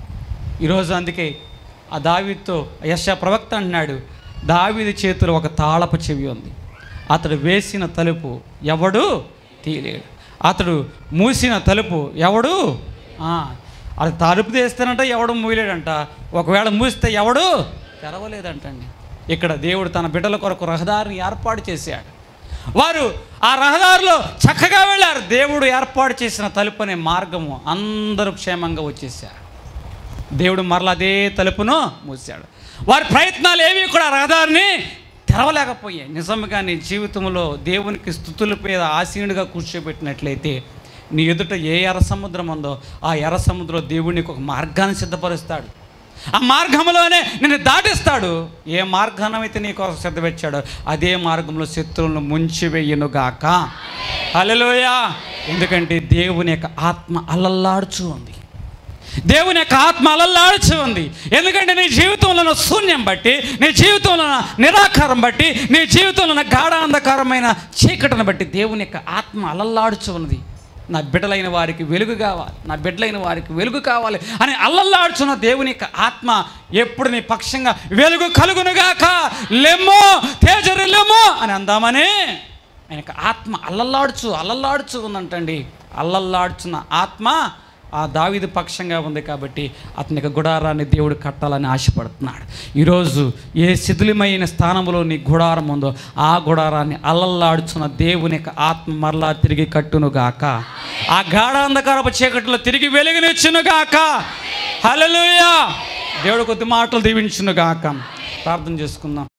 ఈరోజు అందుకే ఆ దావీదుతో యశ ప్రవక్త అంటున్నాడు దావీది చేతిలో ఒక తాళపు చెవి ఉంది అతడు వేసిన తలుపు ఎవడు తీయలేడు అతడు మూసిన తలుపు ఎవడు ఆ, అది తలుపు తీస్తానంట ఎవడు మూయలేడంట ఒకవేళ మూస్తే ఎవడు తెరవలేదంటండి ఇక్కడ దేవుడు తన బిడ్డల కొరకు రహదారిని ఏర్పాటు చేశాడు వారు ఆ రహదారిలో చక్కగా వెళ్ళారు దేవుడు ఏర్పాటు చేసిన తలుపు అనే మార్గము అందరూ క్షేమంగా వచ్చేసారు దేవుడు మరలా అదే తలుపును మూసాడు వారి ప్రయత్నాలు ఏవి కూడా రహదారిని తెరవలేకపోయాయి నిజంగా నీ జీవితంలో దేవునికి స్థుతుల మీద ఆసీనుడిగా కూర్చోబెట్టినట్లయితే నీ ఎదుట ఏ ఎర్ర సముద్రం ఉందో ఆ ఎర్ర సముద్రంలో దేవుడు నీకు ఒక మార్గాన్ని సిద్ధపరుస్తాడు ఆ మార్గంలోనే నిన్ను దాటిస్తాడు ఏ మార్గాన్నైతే నీ కోసం సిద్ధపెట్టాడో అదే మార్గంలో శత్రువులను ముంచివేయునుగాక హల్లెలూయ ఎందుకంటే దేవుని యొక్క ఆత్మ అల్లల్లాడుచు ఉంది దేవుని యొక్క ఆత్మ అలల్లాడుచు ఉంది ఎందుకంటే నీ జీవితంలో ఉన్న శూన్యం బట్టి నీ జీవితంలో ఉన్న నిరాకారం బట్టి నీ జీవితంలో ఉన్న గాఢాంధకారమైన చీకటిని బట్టి దేవుని యొక్క ఆత్మ అలల్లాడుచు ఉన్నది నా బిడ్డలైన వారికి వెలుగు కావాలి నా బిడ్డలైన వారికి వెలుగు కావాలి అని అల్లల్లాడుచున్న దేవుని యొక్క ఆత్మ ఎప్పుడు నీ పక్షంగా వెలుగు కలుగునుగాక లెమ్మో తేజరు లెమ్మో అని అందామని ఆయన యొక్క ఆత్మ అల్లల్లాడుచు అల్లల్లాడుచు ఉందంటండి అల్లల్లాడుచున్న ఆత్మ ఆ దావీదు పక్షంగా ఉంది కాబట్టి అతని యొక్క గుడారాన్ని దేవుడు కట్టాలని ఆశపడుతున్నాడు ఈరోజు ఏ శిథిలమైన స్థానంలో నీ గుడారం ఉందో ఆ గుడారాన్ని అల్లల్లాడుచున్న దేవుని యొక్క ఆత్మ మరలా తిరిగి కట్టునుగాక ఆ గాఢాంధకారపు చీకటిలో తిరిగి వెలుగునిచ్చునుగాక హల్లెలూయా దేవుడు కొద్ది మాటలు దీవించునుగాక ప్రార్థన చేసుకుందాం